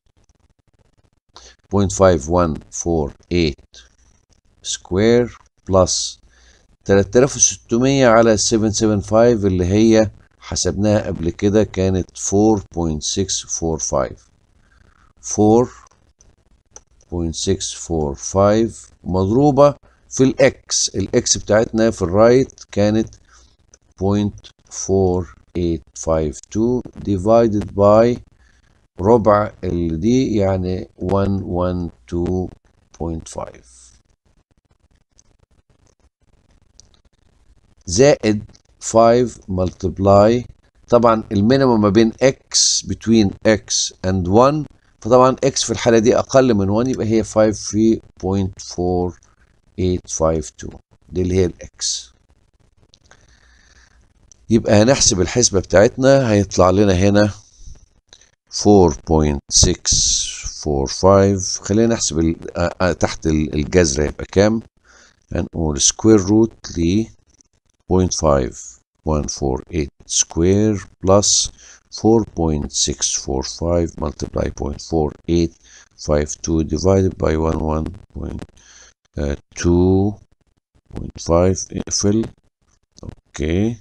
0.5148 سكوير بلس 3600 على 775 اللي هي حسبناها قبل كده كانت 4.645 4.645 مضروبة في الاكس الاكس بتاعتنا في الرايت كانت 0.4852 divided by ربع اللي دي يعني 112.5 زائد 5 multiply طبعا المينيمم ما بين x between x and 1 فطبعا x في الحالة دي أقل من 1 يبقى هي 5 في 0.4852 دي اللي هي الاكس يبقى هنحسب الحسبة بتاعتنا هيطلع لنا هنا 4.645 خلينا نحسب ال- آه، آه، تحت ال- الجذر هيبقى كام هنقول سكوير روت ل 0.5148 سكوير بلس 4.645 multiply 0.4852 divided by 11.2.5 اقفل اوكي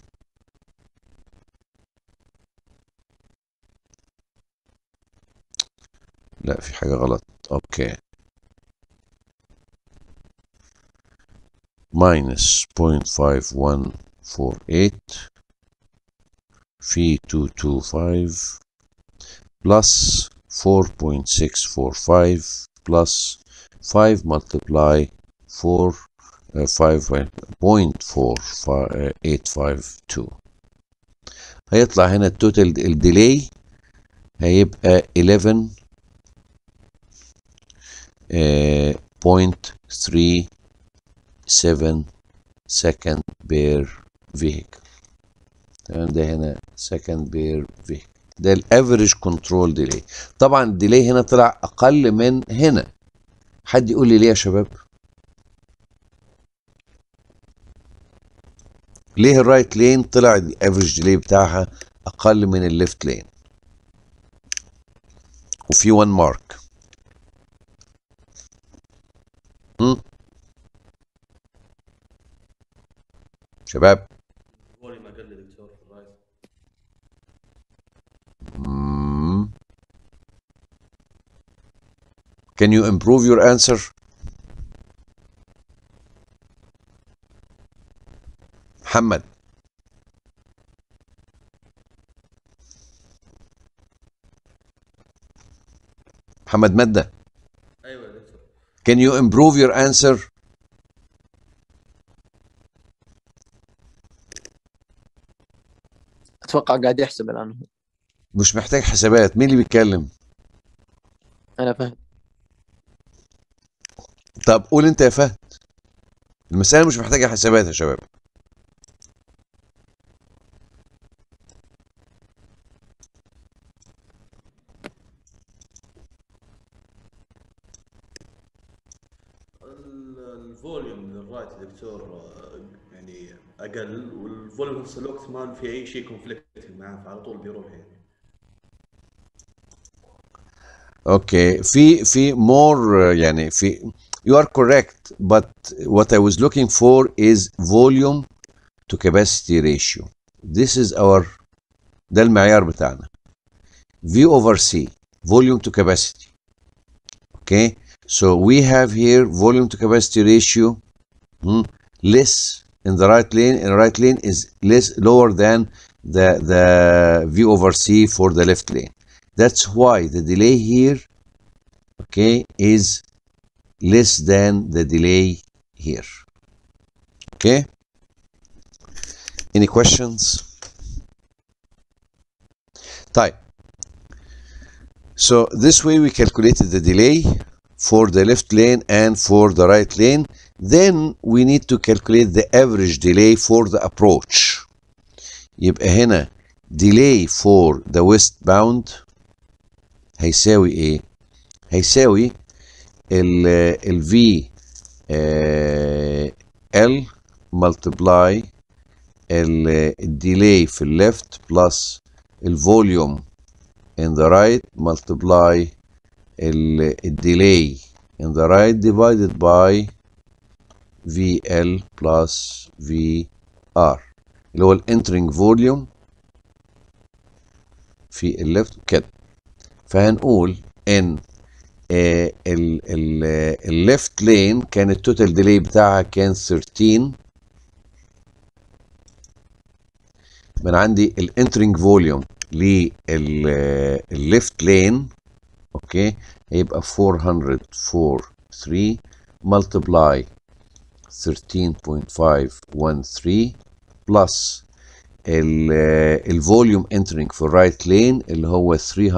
لا في حاجة غلط اوكي minus 0.5148 في 225 plus 4.645 plus 5 multiply 4 uh, 5.4852 هيطلع هنا التوتال الديلي هيبقى 11 آه، 0.37 second per vehicle تمام ده هنا second per vehicle ده الافريج كنترول ديلي طبعا الديلي هنا طلع اقل من هنا حد يقول لي ليه يا شباب ليه الرايت لين طلع الافريج ديلي بتاعها اقل من الليفت لين وفي 1 مارك شباب فوليوم اقل يا دكتور في الرايت مم. Can you improve your answer? محمد محمد مادة ايوه يا دكتور Can you improve your answer? اتوقع قاعد يحسب الان هو. مش محتاج حسابات مين اللي بيتكلم؟ انا فاهم طب قول انت يا فهد المسألة مش محتاجة حسابات يا شباب ال- الفوليوم للرايت يا دكتور آه، يعني اقل والفوليوم في نفس الوقت ما في اي شيء كونفليكت معاه فعلى طول بيروح يعني اوكي في في more uh, يعني في you are correct but what I was looking for is volume to capacity ratio this is our ده المعيار بتاعنا V over C volume to capacity okay so we have here volume to capacity ratio hmm, less in the right lane in the right lane is less lower than the the V over C for the left lane that's why the delay here okay is less than the delay here okay any questions طيب so this way we calculated the delay for the left lane and for the right lane then we need to calculate the average delay for the approach يبقى هنا delay for the westbound هيساوي ايه هيساوي ال ال V آه، L multiply ال الديلي في الليفت بلس الفوليوم in the right multiply ال الديلي in the right divided by VL plus VR اللي هو الانترنج فوليوم في الليفت كده فهنقول ان الليفت لين كان التوتال ديلي بتاعها كان 13 من عندي الانترنج فوليوم للليفت لين اوكي هيبقى 443 multiply 13.513 بلس الفوليوم انترنج في الرايت لين اللي هو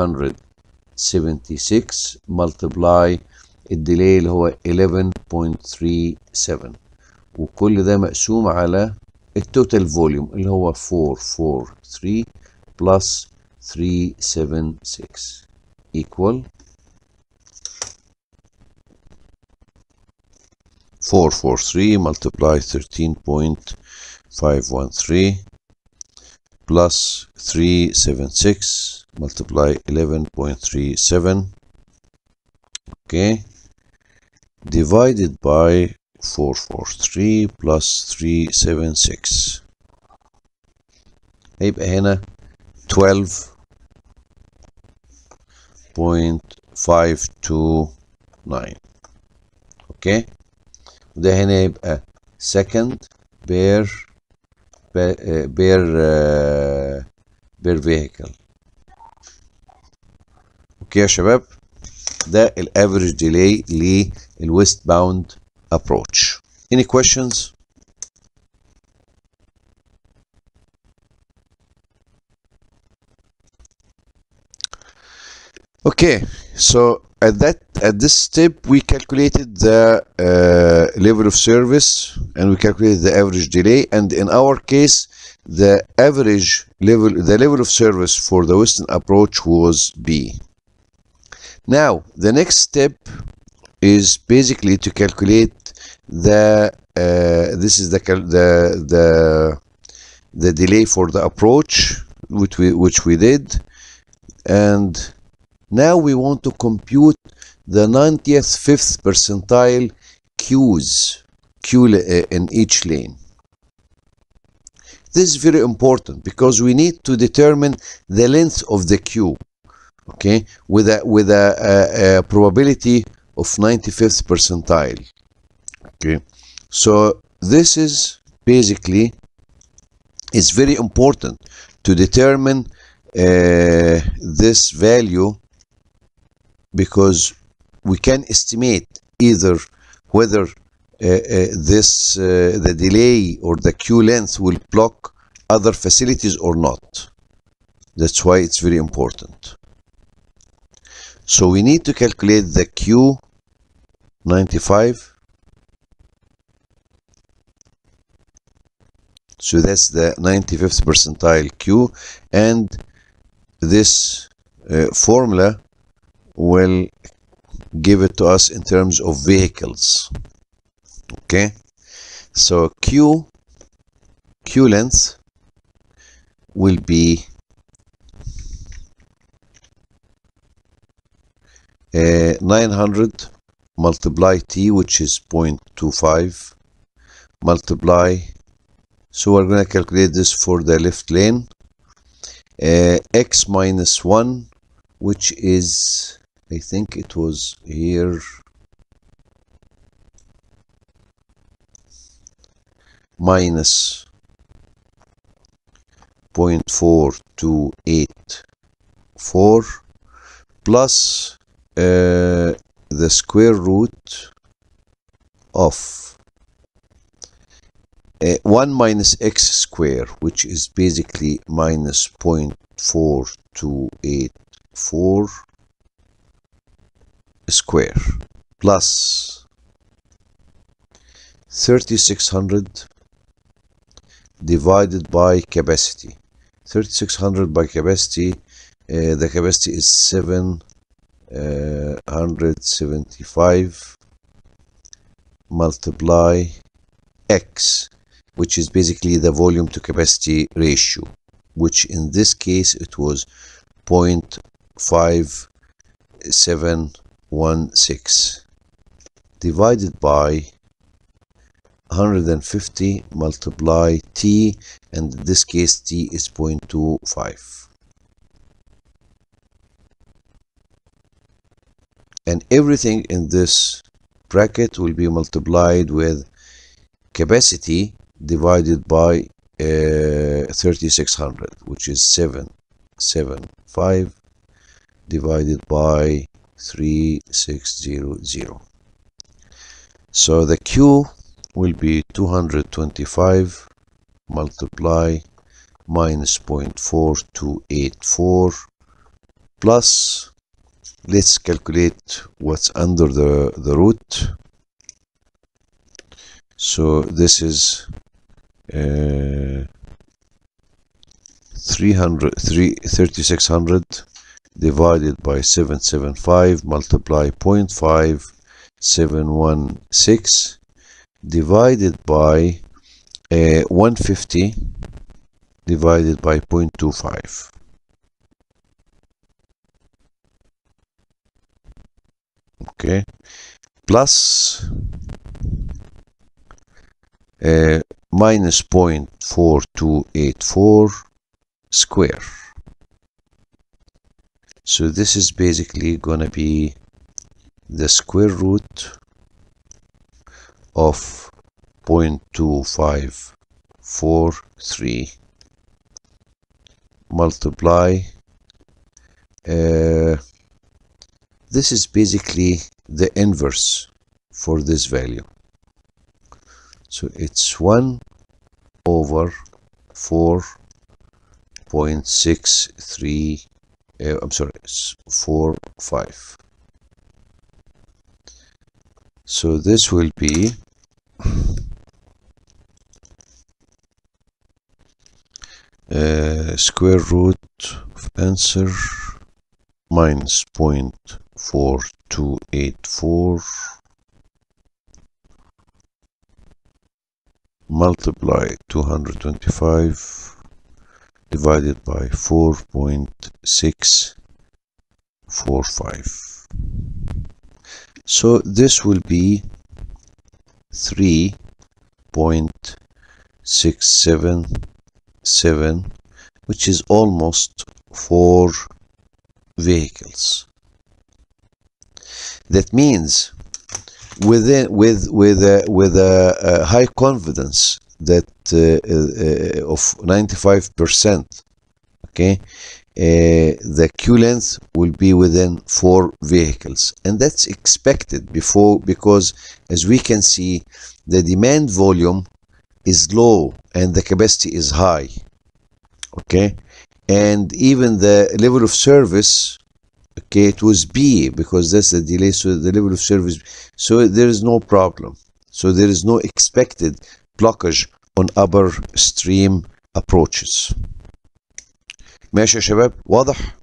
376 multiply الديلي اللي هو 11.37 وكل ده مقسوم على التوتال فوليوم اللي هو 443 plus 376 equal 443 multiply 13.513 plus 376 multiply 11.37 okay divided by 443 plus 376 هيبقى هنا 12.529 اوكي وده هنا يبقى second per per uh, per vehicle اوكي يا شباب ده الافريج ديلي للويست باوند ابروتش any questions Okay, so at that at this step we calculated the uh, level of service and we calculated the average delay and in our case the average level the level of service for the western approach was B. Now the next step is basically to calculate the uh, this is the cal- the the the delay for the approach which we which we did and now we want to compute the 90th fifth percentile queues queue uh, in each lane. This is very important because we need to determine the length of the queue, okay, with a with a, a, a probability of 95th percentile. Okay, so this is basically it's very important to determine uh, this value because we can estimate either whether uh, uh, this uh, the delay or the queue length will block other facilities or not that's why it's very important so we need to calculate the q 95 so that's the 95th percentile q and this uh, formula will give it to us in terms of vehicles okay so q q length will be uh, 900 multiply t which is 0.25 multiply so we're going to calculate this for the left lane uh, x minus 1 which is I think it was here minus 0.4284 plus uh, the square root of uh, 1 minus x square which is basically minus 0.4284 square plus 3600 divided by capacity 3600 by capacity uh, the capacity is 7 uh, 175 multiply x which is basically the volume to capacity ratio which in this case it was 0.5716 divided by 150 multiply t and in this case t is 0.25 and everything in this bracket will be multiplied with capacity divided by uh, 3600 which is 775 divided by 3600 so the q will be 225 multiply minus 0.4284 plus let's calculate what's under the the root so this is uh, 300 3 3600 divided by 775 multiply 0.5716 divided by uh, 150 divided by 0.25 okay plus uh, minus 0.4284 square so this is basically gonna be the square root of 0.2543 multiply uh, this is basically the inverse for this value so it's 1 over 4.63 uh, I'm sorry it's 4 5 so this will be uh, square root of answer minus 0.4284 multiply 225 divided by 4.645 so this will be 3.677 which is almost four vehicles that means within with with a, with a, a high confidence that uh, uh, of 95% okay uh, the Q length will be within four vehicles and that's expected before because as we can see the demand volume is low and the capacity is high okay and even the level of service okay it was B because that's the delay so the level of service so there is no problem so there is no expected blockage on upper stream approaches ماشي يا شباب واضح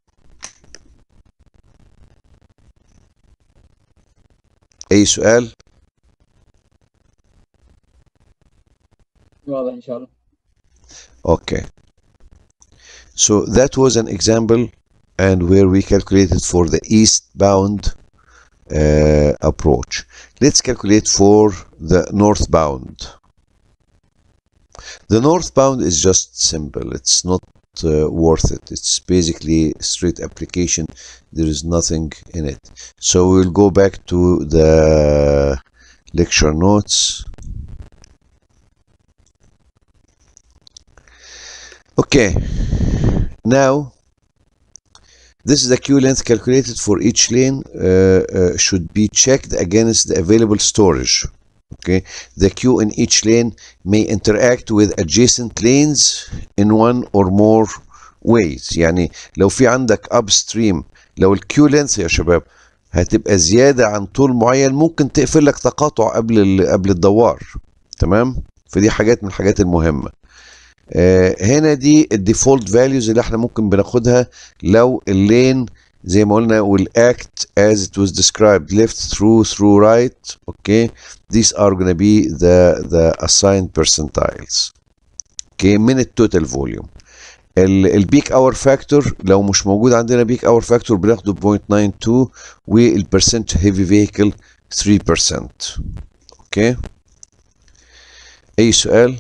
اي سؤال واضح ان شاء الله okay so that was an example and where we calculated for the eastbound uh, approach let's calculate for the northbound the northbound is just simple it's not uh, worth it it's basically straight application there is nothing in it so we'll go back to the lecture notes okay now this is the queue length calculated for each lane uh, uh, should be checked against the available storage okay the queue in each lane may interact with adjacent lanes in one or more ways يعني لو في عندك upstream لو الكيو لينث يا شباب هتبقى زيادة عن طول معين ممكن تقفل لك تقاطع قبل ال- قبل الدوار تمام فدي حاجات من الحاجات المهمة آه هنا دي الديفولت فاليوز اللي احنا ممكن بناخدها لو اللين زي ما قلنا will act as it was described left through through right okay these are gonna be the the assigned percentiles okay من التوتال فوليوم البيك اور فاكتور لو مش موجود عندنا بيك اور فاكتور بناخده 0.92 والبرسنت هيفي فيكل 3% اوكي اي سؤال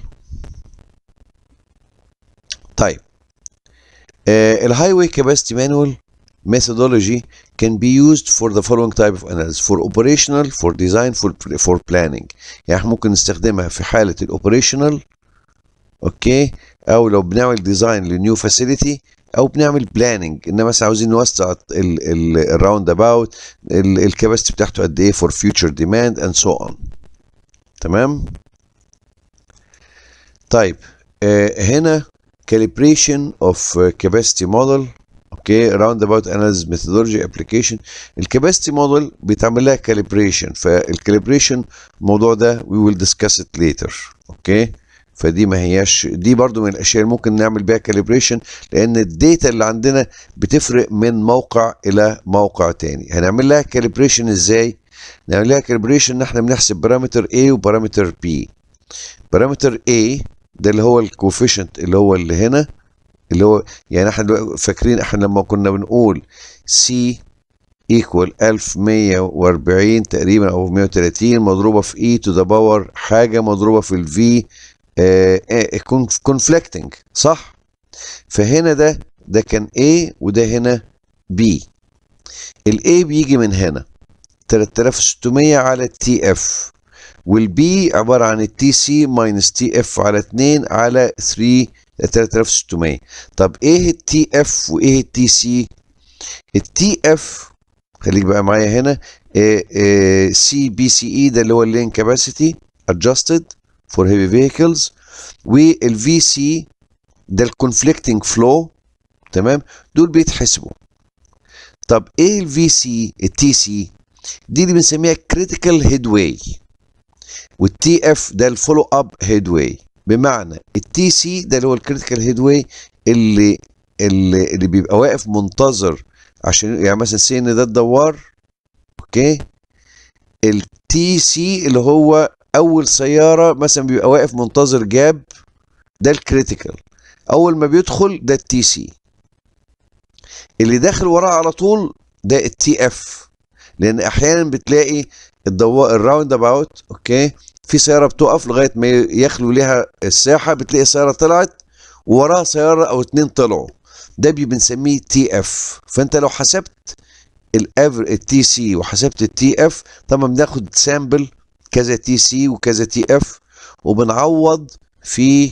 طيب الهاي واي كاباسيتي مانوال methodology can be used for the following type of analysis for operational for design for for planning يعني احنا ممكن نستخدمها في حالة الاوبريشنال اوكي او لو بنعمل ديزاين لنيو فاسيلتي او بنعمل بلاننج ان مثلا عاوزين نوسع الراوند اباوت الكباستي بتاعته قد ايه فور فيوتشر ديماند اند سو اون تمام طيب آه هنا calibration of capacity model اوكي راوند اباوت اناليز ميثودولوجي ابلكيشن الكاباسيتي موديل بيتعمل لها كاليبريشن فالكاليبريشن الموضوع ده وي ويل ديسكاس ات ليتر اوكي فدي ما هياش دي برضو من الاشياء اللي ممكن نعمل بيها كاليبريشن لان الداتا اللي عندنا بتفرق من موقع الى موقع تاني هنعمل لها كاليبريشن ازاي نعمل لها كاليبريشن ان احنا بنحسب بارامتر A وبارامتر B بارامتر A ده اللي هو الكوفيشنت اللي هو اللي هنا اللي هو يعني احنا فاكرين احنا لما كنا بنقول سي ايكوال 1140 تقريبا او 130 مضروبه في اي تو ذا باور حاجه مضروبه في الفي كونفليكتنج صح فهنا ده ده كان A وده هنا B الاي بيجي من هنا 3600 على التي اف والبي عباره عن التي سي ماينس تي اف على 2 على 3 3600 طب ايه التي اف وايه التي سي التي اف خليك بقى معايا هنا سي بي سي اي ده اللي هو اللين كاباسيتي adjusted for heavy vehicles والفي سي ده الكونفليكتنج فلو تمام دول بيتحسبوا طب ايه الفي سي التي سي دي اللي بنسميها كريتيكال هيد واي والتي اف ده الفولو اب هيد واي بمعنى التي سي ده اللي هو الكريتيكال هيد واي اللي اللي اللي بيبقى واقف منتظر عشان يعني مثلا سي ان ده الدوار اوكي التي سي اللي هو اول سياره مثلا بيبقى واقف منتظر جاب ده الكريتيكال اول ما بيدخل ده التي سي اللي داخل وراه على طول ده التي اف لان احيانا بتلاقي الدوار الراوند اباوت اوكي في سياره بتقف لغايه ما يخلو ليها الساحه بتلاقي سياره طلعت ووراها سياره او اتنين طلعوا ده بنسميه تي اف فانت لو حسبت الافر التي سي وحسبت التي اف طبعا بناخد سامبل كذا تي سي وكذا تي اف وبنعوض في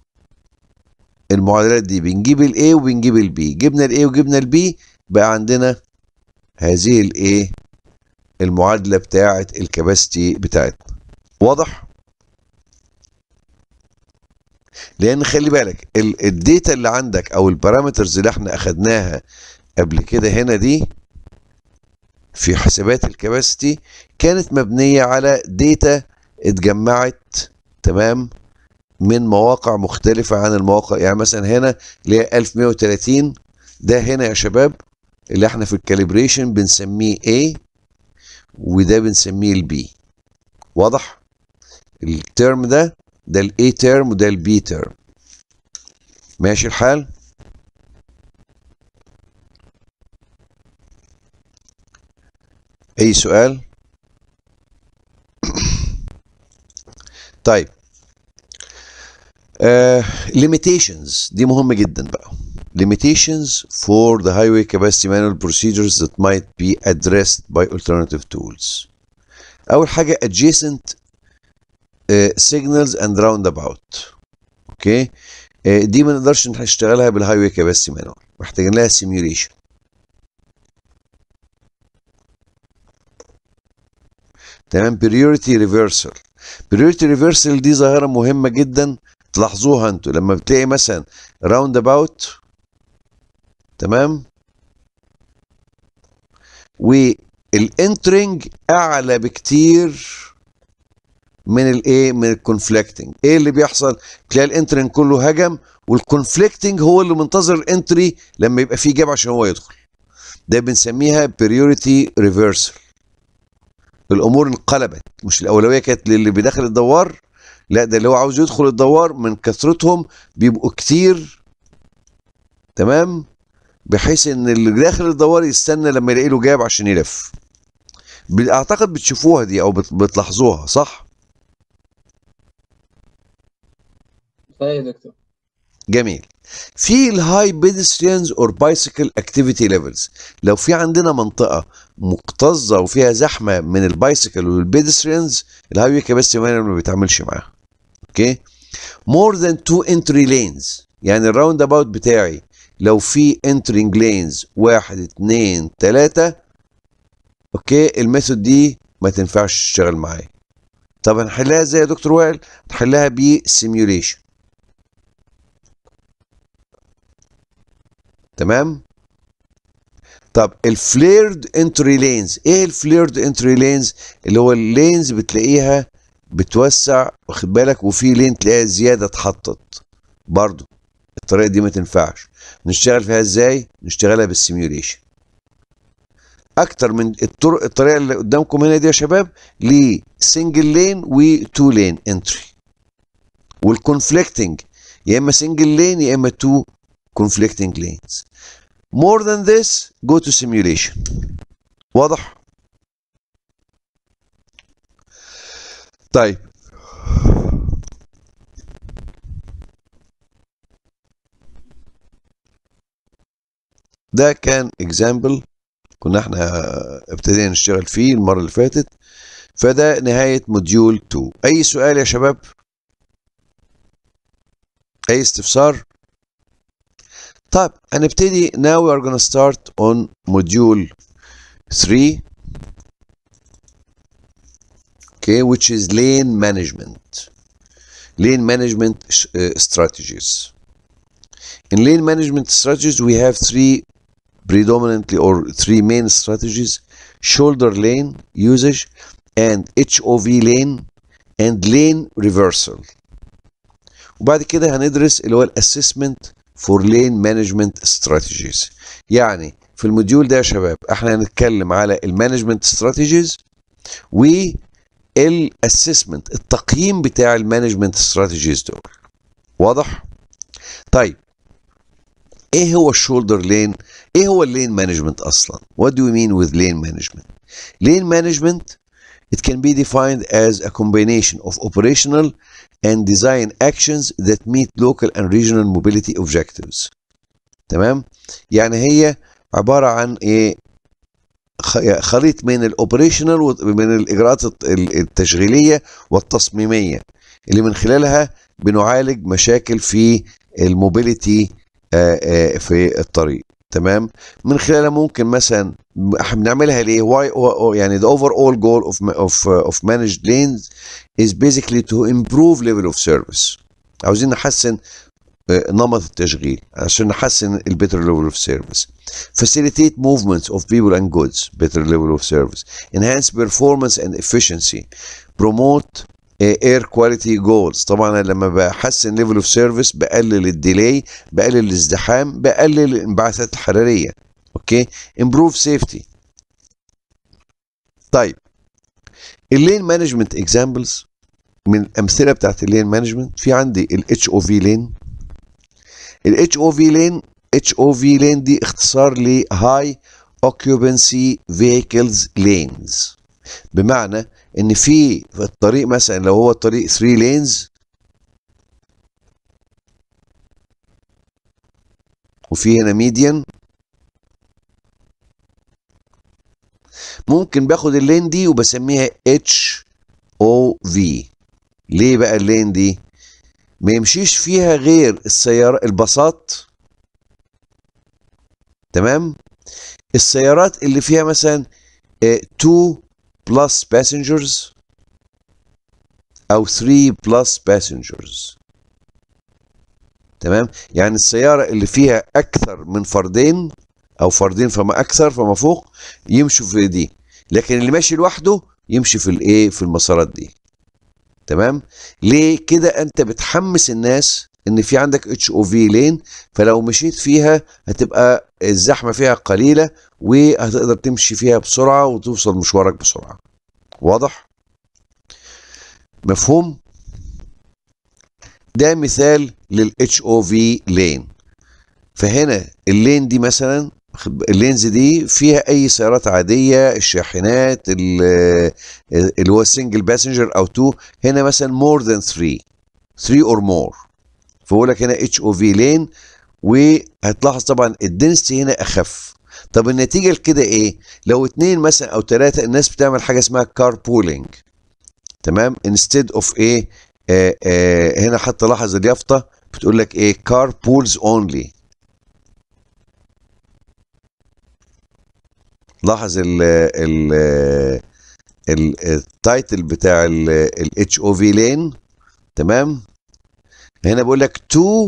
المعادلات دي بنجيب الاي وبنجيب البي جبنا الاي وجبنا البي بقى عندنا هذه الايه المعادله بتاعه الكباستي بتاعتنا واضح لان خلي بالك الداتا اللي عندك او البارامترز اللي احنا اخدناها قبل كده هنا دي في حسابات الكباستي كانت مبنيه على داتا اتجمعت تمام من مواقع مختلفة عن المواقع يعني مثلا هنا اللي هي 1130 ده هنا يا شباب اللي احنا في الكاليبريشن بنسميه A وده بنسميه البي واضح الترم ده ده الاي ترم وده البي ترم ماشي الحال اي سؤال طيب uh, limitations دي مهمة جدا بقى limitations for the highway capacity manual procedures that might be addressed by alternative tools أول حاجة adjacent uh, signals and roundabout اوكي okay. uh, دي ما نقدرش نشتغلها بالهاي واي كاباسيتي مانوال محتاجين لها سيميوليشن تمام priority reversal priority reversal دي ظاهرة مهمة جدا تلاحظوها انتوا لما بتلاقي مثلا راوند اباوت تمام والانترنج اعلى بكتير من الايه من الكونفليكتنج ايه اللي بيحصل تلاقي الانترنج كله هجم والكونفليكتنج هو اللي منتظر الانتري لما يبقى فيه جاب عشان هو يدخل ده بنسميها priority reversal الامور انقلبت مش الاولويه كانت للي بيدخل الدوار لا ده اللي هو عاوز يدخل الدوار من كثرتهم بيبقوا كتير تمام بحيث ان اللي داخل الدوار يستنى لما يلاقي له جاب عشان يلف ب- اعتقد بتشوفوها دي او بت- بتلاحظوها صح صحيح يا دكتور جميل في الهاي بيدستريانز اور بايسيكل اكتيفيتي ليفلز لو في عندنا منطقه مكتظه وفيها زحمه من البايسيكل والبيدستريانز الهاي واي كباستي مانر ما بيتعاملش معاها اوكي مور ذان تو انتري لينز يعني الراوند اباوت بتاعي لو في انترينج لينز واحد اتنين تلاته اوكي الميثود دي ما تنفعش تشتغل معايا طب هنحلها ازاي يا دكتور وائل؟ نحلها بسيميوليشن تمام طب الفليرد انتري لينز ايه الفليرد انتري لينز اللي هو اللينز بتلاقيها بتوسع واخد بالك وفي لين تلاقيها زياده اتحطت برضو الطريقه دي ما تنفعش نشتغل فيها ازاي نشتغلها بالسيميوليشن اكتر من الطرق الطريقه اللي قدامكم هنا دي يا شباب لسنجل لين وتو لين انتري والكونفليكتنج يا اما سنجل لين يا اما تو conflicting lanes. More than this, go to simulation. واضح؟ طيب ده كان example كنا احنا ابتدينا نشتغل فيه المرة اللي فاتت فده نهاية موديول 2 أي سؤال يا شباب؟ أي استفسار؟ طيب هنبتدي now we are gonna start on module 3 okay which is lane management lane management uh, strategies in lane management strategies we have three predominantly or three main strategies shoulder lane usage and HOV lane and lane reversal وبعد كده هندرس اللي هو الاسسمنت for lane management strategies يعني في الموديول ده يا شباب احنا هنتكلم على المانجمنت strategies والاسسمنت التقييم بتاع المانجمنت strategies دول واضح طيب ايه هو الشولدر لين ايه هو اللين مانجمنت اصلا what do we mean with lane management lane management it can be defined as a combination of operational and design actions that meet local and regional mobility objectives تمام يعني هي عبارة عن ايه خ- خليط من الاوبريشنال ومن الاجراءات الت- التشغيليه والتصميميه اللي من خلالها بنعالج مشاكل في الموبيليتي آه، آه، في الطريق تمام من خلالها ممكن مثلا احنا بنعملها ليه why يعني the overall goal of ma- of uh, of managed lanes is basically to improve level of service عاوزين نحسن آه، نمط التشغيل عشان نحسن ال better level of service facilitate movements of people and goods better level of service enhance performance and efficiency promote آه، air quality goals طبعا أنا لما بحسن level of service بقلل الديلي بقلل الازدحام بقلل الانبعاثات الحراريه اوكي improve safety طيب اللين مانجمنت اكزامبلز من الامثله بتاعت اللين مانجمنت في عندي الاتش او في لين الاتش او في لين اتش او في لين دي اختصار ل هاي occupancy vehicles lanes بمعنى ان في في الطريق مثلا لو هو الطريق 3 لينز وفي هنا ميديان ممكن باخد اللين دي وبسميها اتش او في ليه بقى اللين دي ما يمشيش فيها غير السيارة الباصات تمام السيارات اللي فيها مثلا 2 بلس باسنجرز او 3 بلس باسنجرز تمام يعني السيارة اللي فيها اكثر من فردين او فردين فما اكثر فما فوق يمشوا في دي لكن اللي ماشي لوحده يمشي في الايه في المسارات دي تمام ليه كده انت بتحمس الناس ان في عندك اتش او في لين فلو مشيت فيها هتبقى الزحمه فيها قليله وهتقدر تمشي فيها بسرعه وتوصل مشوارك بسرعه واضح مفهوم ده مثال للاتش او في لين فهنا اللين دي مثلا اللينز دي فيها اي سيارات عاديه الشاحنات ال- اللي هو سنجل باسنجر او تو هنا مثلا مور ذان 3 3 اور مور فبقول لك هنا اتش او في لين وهتلاحظ طبعا الدنسيتي هنا اخف طب النتيجه لكده ايه لو اتنين مثلا او ثلاثه الناس بتعمل حاجه اسمها كار بولينج تمام انستيد اوف ايه آه آه هنا حتى لاحظ اليافطه بتقول لك ايه كار بولز اونلي لاحظ ال ال ال- التايتل بتاع الاتش او في لين تمام هنا بقول لك تو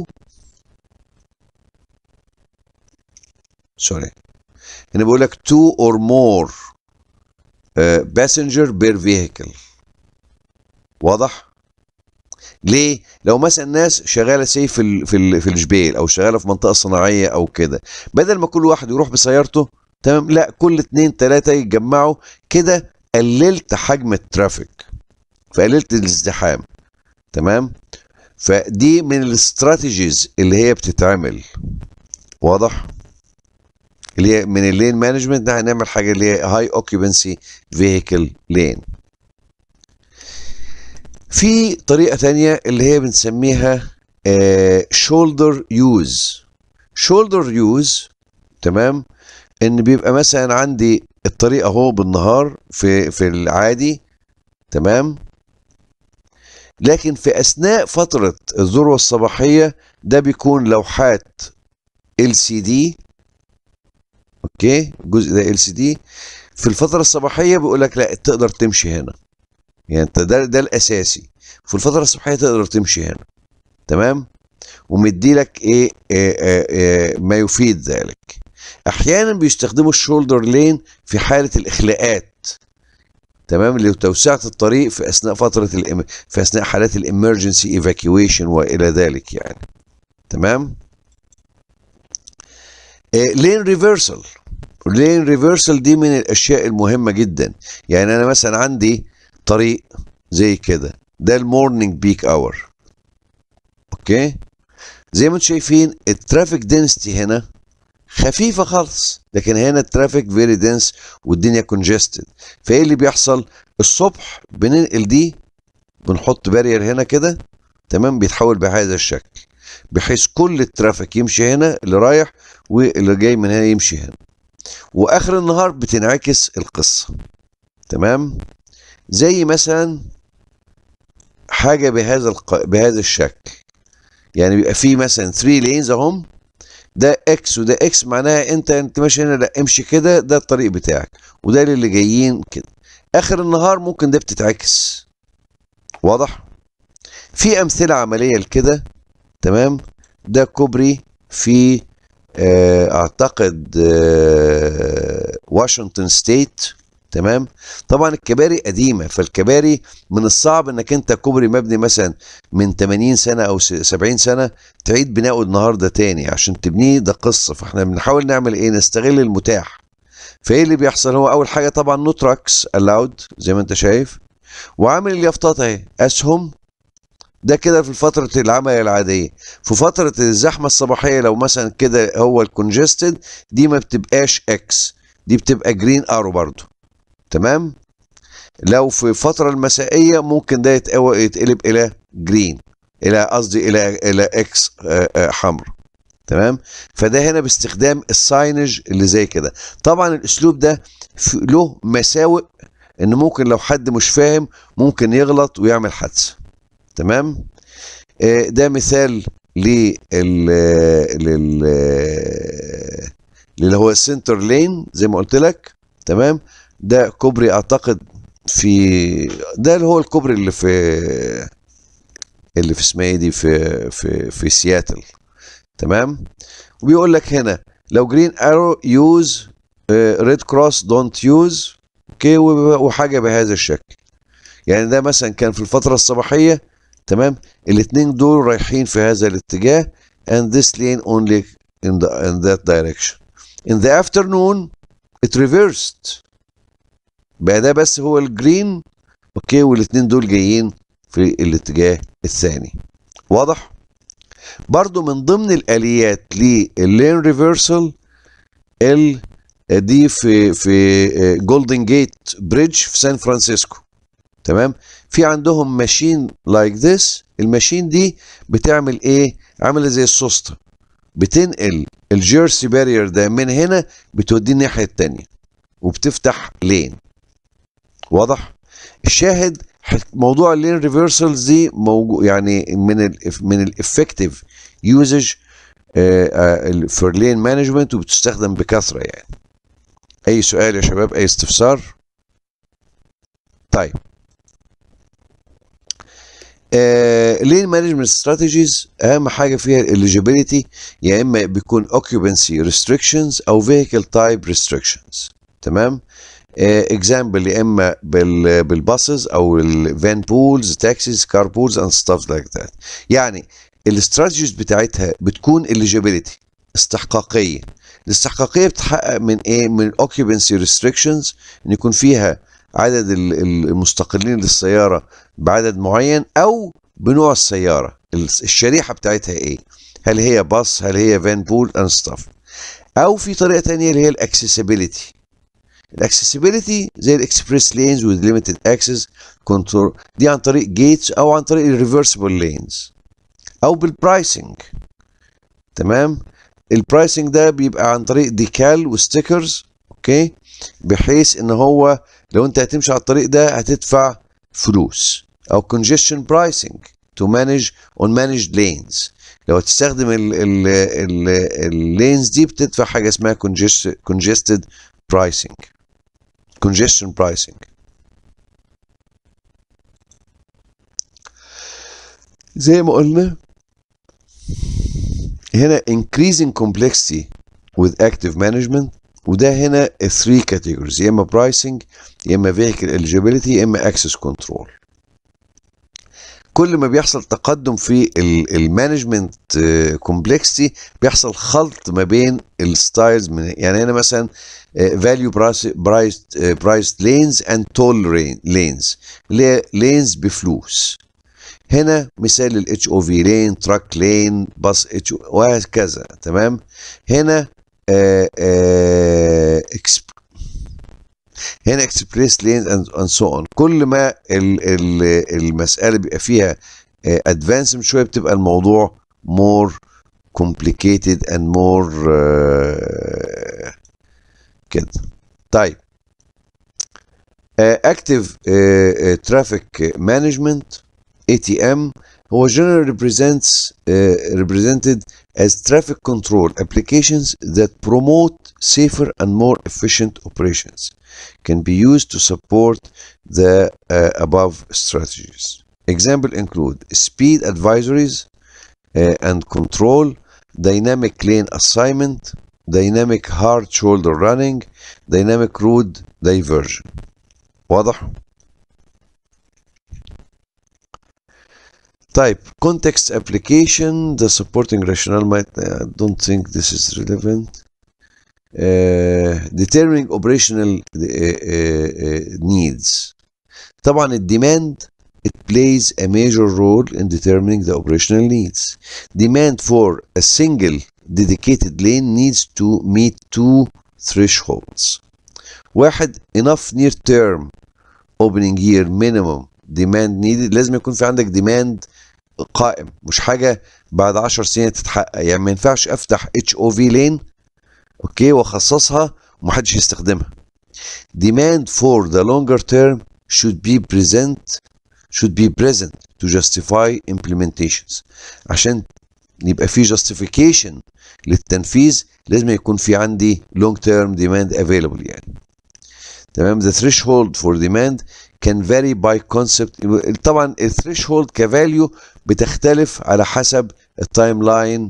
سوري هنا بقول لك تو اور مور باسنجر بير فيهيكل واضح ليه لو مثلا ناس شغاله سي في ال في ال في الجبيل او شغاله في منطقه صناعيه او كده بدل ما كل واحد يروح بسيارته تمام لا كل اتنين تلاته يتجمعوا كده قللت حجم الترافيك فقللت الازدحام تمام فدي من الاستراتيجيز اللي هي بتتعمل واضح اللي هي من اللين مانجمنت ده هنعمل حاجه اللي هي هاي اوكيبنسي فيهيكل لين في طريقه تانية اللي هي بنسميها شولدر يوز شولدر يوز تمام ان بيبقى مثلا عندي الطريق اهو بالنهار في في العادي تمام لكن في اثناء فتره الذروه الصباحيه ده بيكون لوحات ال سي دي اوكي الجزء ده ال سي دي في الفتره الصباحيه بيقول لك لا تقدر تمشي هنا يعني انت ده ده الاساسي في الفتره الصباحيه تقدر تمشي هنا تمام ومدي لك ايه, إيه, إيه, إيه ما يفيد ذلك احيانا بيستخدموا الشولدر لين في حاله الاخلاءات تمام لتوسعه الطريق في اثناء فتره الإم... في اثناء حالات الامرجنسي ايفاكيويشن والى ذلك يعني تمام لين ريفرسال لين ريفرسال دي من الاشياء المهمه جدا يعني انا مثلا عندي طريق زي كده ده المورنينج بيك اور اوكي زي ما انتم شايفين الترافيك دنسيتي هنا خفيفه خالص لكن هنا الترافيك فيري دنس والدنيا كونجستد فايه اللي بيحصل الصبح بننقل دي بنحط بارير هنا كده تمام بيتحول بهذا الشكل بحيث كل الترافيك يمشي هنا اللي رايح واللي جاي من هنا يمشي هنا واخر النهار بتنعكس القصه تمام زي مثلا حاجه بهذا الق... بهذا الشكل يعني بيبقى في مثلا 3 لينز اهم ده اكس وده اكس معناها انت انت ماشي هنا لا امشي كده ده الطريق بتاعك وده للي جايين كده اخر النهار ممكن ده بتتعكس واضح في امثله عمليه لكده تمام ده كوبري في آه، اعتقد آه، واشنطن ستيت تمام طبعا الكباري قديمه فالكباري من الصعب انك انت كوبري مبني مثلا من 80 سنه او س- 70 سنه تعيد بناؤه النهارده تاني عشان تبنيه ده قصه فاحنا بنحاول نعمل ايه نستغل المتاح فايه اللي بيحصل هو اول حاجه طبعا نو تراكس الاود زي ما انت شايف وعامل اليافطات اهي اسهم ده كده في فترة العمل العادية في فترة الزحمة الصباحية لو مثلا كده هو الكونجستد دي ما بتبقاش اكس دي بتبقى جرين ارو برضو تمام لو في الفترة المسائية ممكن ده يتقوى- يتقلب الى جرين الى قصدي الى الى اكس آه، آه، حمر تمام فده هنا باستخدام الساينج اللي زي كده طبعا الاسلوب ده في- له مساوئ ان ممكن لو حد مش فاهم ممكن يغلط ويعمل حادثه تمام آه، ده مثال لل لل اللي هو السنتر لين زي ما قلت لك تمام ده كوبري اعتقد في ده اللي هو الكوبري اللي في اللي في اسمها ايه دي في في في سياتل تمام وبيقول لك هنا لو جرين ارو يوز ريد كروس دونت يوز اوكي وحاجه بهذا الشكل يعني ده مثلا كان في الفتره الصباحيه تمام الاثنين دول رايحين في هذا الاتجاه and this lane only in the in that direction in the afternoon it reversed بقى ده بس هو الجرين اوكي والاثنين دول جايين في الاتجاه الثاني واضح برضو من ضمن الاليات لللين ريفرسال ال دي في في جولدن جيت بريدج في سان فرانسيسكو تمام في عندهم ماشين لايك ذس الماشين دي بتعمل ايه عامله زي السوسته بتنقل الجيرسي بارير ده من هنا بتوديه الناحيه التانية وبتفتح لين واضح الشاهد موضوع اللين ريفرسالز دي موجود يعني من ال من الافكتيف يوزج في اللين مانجمنت وبتستخدم بكثره يعني اي سؤال يا شباب اي استفسار طيب لين مانجمنت استراتيجيز اهم حاجه فيها الاليجيبيليتي يا اما بيكون occupancy restrictions او vehicle type restrictions تمام اكزامبل يا اما بال بالباصز او الفان بولز تاكسيز كار بولز اند ستاف لايك ذات يعني الاستراتيجيز بتاعتها بتكون eligibility استحقاقيه الاستحقاقيه بتتحقق من ايه من occupancy restrictions ان يكون فيها عدد المستقلين للسياره بعدد معين او بنوع السياره الشريحه بتاعتها ايه هل هي باص هل هي فان بول اند ستاف او في طريقه تانية اللي هي الاكسسبيليتي الاكسسبيليتي زي الاكسبريس لينز وذ ليميتد اكسس كنترول دي عن طريق جيتس او عن طريق الريفرسبل لينز او بالبرايسنج تمام البرايسنج ده بيبقى عن طريق ديكال وستيكرز اوكي بحيث ان هو لو انت هتمشي على الطريق ده هتدفع فلوس او congestion pricing to manage on managed lanes لو هتستخدم اللينز دي بتدفع حاجه اسمها congested, congested pricing congestion pricing زي ما قلنا هنا increasing complexity with active management وده هنا 3 categories يا اما pricing يا اما vehicle eligibility يا اما access control كل ما بيحصل تقدم في المانجمنت كومبلكسيتي بيحصل خلط ما بين الستايلز من يعني هنا مثلا فاليو برايست برايست لينز اند تول لينز اللي هي لينز بفلوس هنا مثال الاتش او في لين تراك لين باص اتش وهكذا تمام هنا آآ آآ هنا اكسبريس لينز اند سو اون كل ما ال ال المساله بيبقى فيها ادفانس شويه بتبقى الموضوع مور complicated and more uh, كده طيب active uh, traffic management ATM هو generally represents uh, represented as traffic control applications that promote safer and more efficient operations can be used to support the uh, above strategies. Example include speed advisories uh, and control, dynamic lane assignment, dynamic hard shoulder running, dynamic road diversion. واضح؟ طيب context application the supporting rationale might I don't think this is relevant uh, determining operational uh, uh, needs طبعا الديماند it plays a major role in determining the operational needs demand for a single dedicated lane needs to meet two thresholds واحد enough near term opening year minimum demand needed لازم يكون في عندك demand قائم مش حاجه بعد 10 سنين تتحقق يعني ما ينفعش افتح اتش او في لين اوكي واخصصها ومحدش يستخدمها demand for the longer term should be present should be present to justify implementations عشان يبقى في justification للتنفيذ لازم يكون في عندي long term demand available يعني تمام the threshold for demand can vary by concept طبعا الثريشولد كفاليو بتختلف على حسب التايم لاين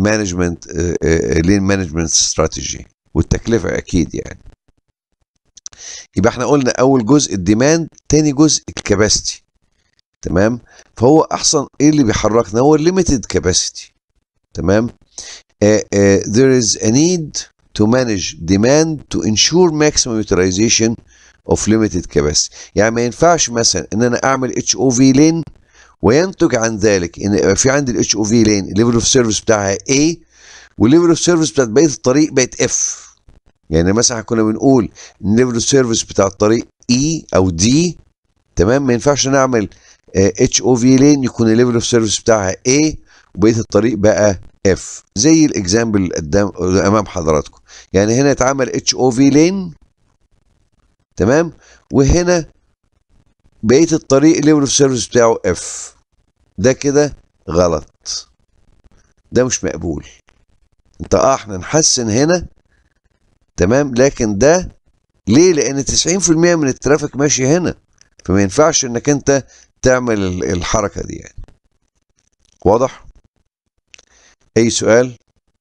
والمانجمنت لين مانجمنت استراتيجي والتكلفه اكيد يعني يبقى احنا قلنا اول جزء الديماند تاني جزء الكباستي تمام فهو احسن ايه اللي بيحركنا هو الليميتد كاباسيتي تمام uh, uh, there is a need to manage demand to ensure maximum utilization of limited capacity يعني ما ينفعش مثلا ان انا اعمل اتش او في لين وينتج عن ذلك ان يبقى في عندي الاتش او في لين الليفل اوف سيرفيس بتاعها A والليفل اوف سيرفيس بتاعت بقيه الطريق بقت اف يعني مثلا كنا بنقول ان الليفل اوف سيرفيس بتاع الطريق E او D تمام ما ينفعش نعمل اتش او في لين يكون الليفل اوف سيرفيس بتاعها A وبقيه الطريق بقى اف زي الاكزامبل اللي قدام امام حضراتكم يعني هنا اتعمل اتش او في لين تمام وهنا بقيه الطريق الليفل اوف سيرفيس بتاعه اف ده كده غلط ده مش مقبول انت اه احنا نحسن هنا تمام لكن ده ليه لان 90% من الترافيك ماشي هنا فما ينفعش انك انت تعمل ال- الحركه دي يعني واضح اي سؤال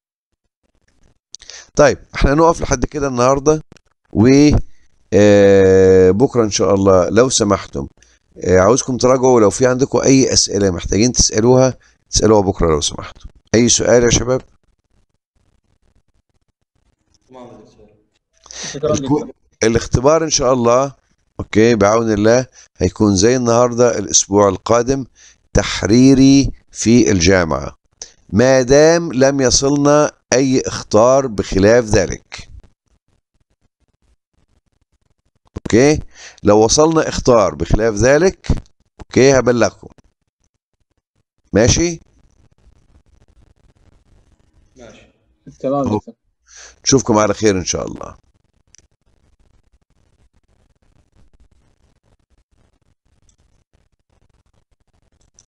طيب احنا نقف لحد كده النهارده و آه، بكره ان شاء الله لو سمحتم آه، عاوزكم تراجعوا لو في عندكم اي اسئله محتاجين تسالوها تسالوها بكره لو سمحتم اي سؤال يا شباب تمام يا دكتور شكرا الكو- لك الاختبار ان شاء الله اوكي بعون الله هيكون زي النهارده الاسبوع القادم تحريري في الجامعه ما دام لم يصلنا اي اخطار بخلاف ذلك اوكي لو وصلنا اخطار بخلاف ذلك اوكي هبلغكم ماشي ماشي تمام أهو. دكتور نشوفكم على خير ان شاء الله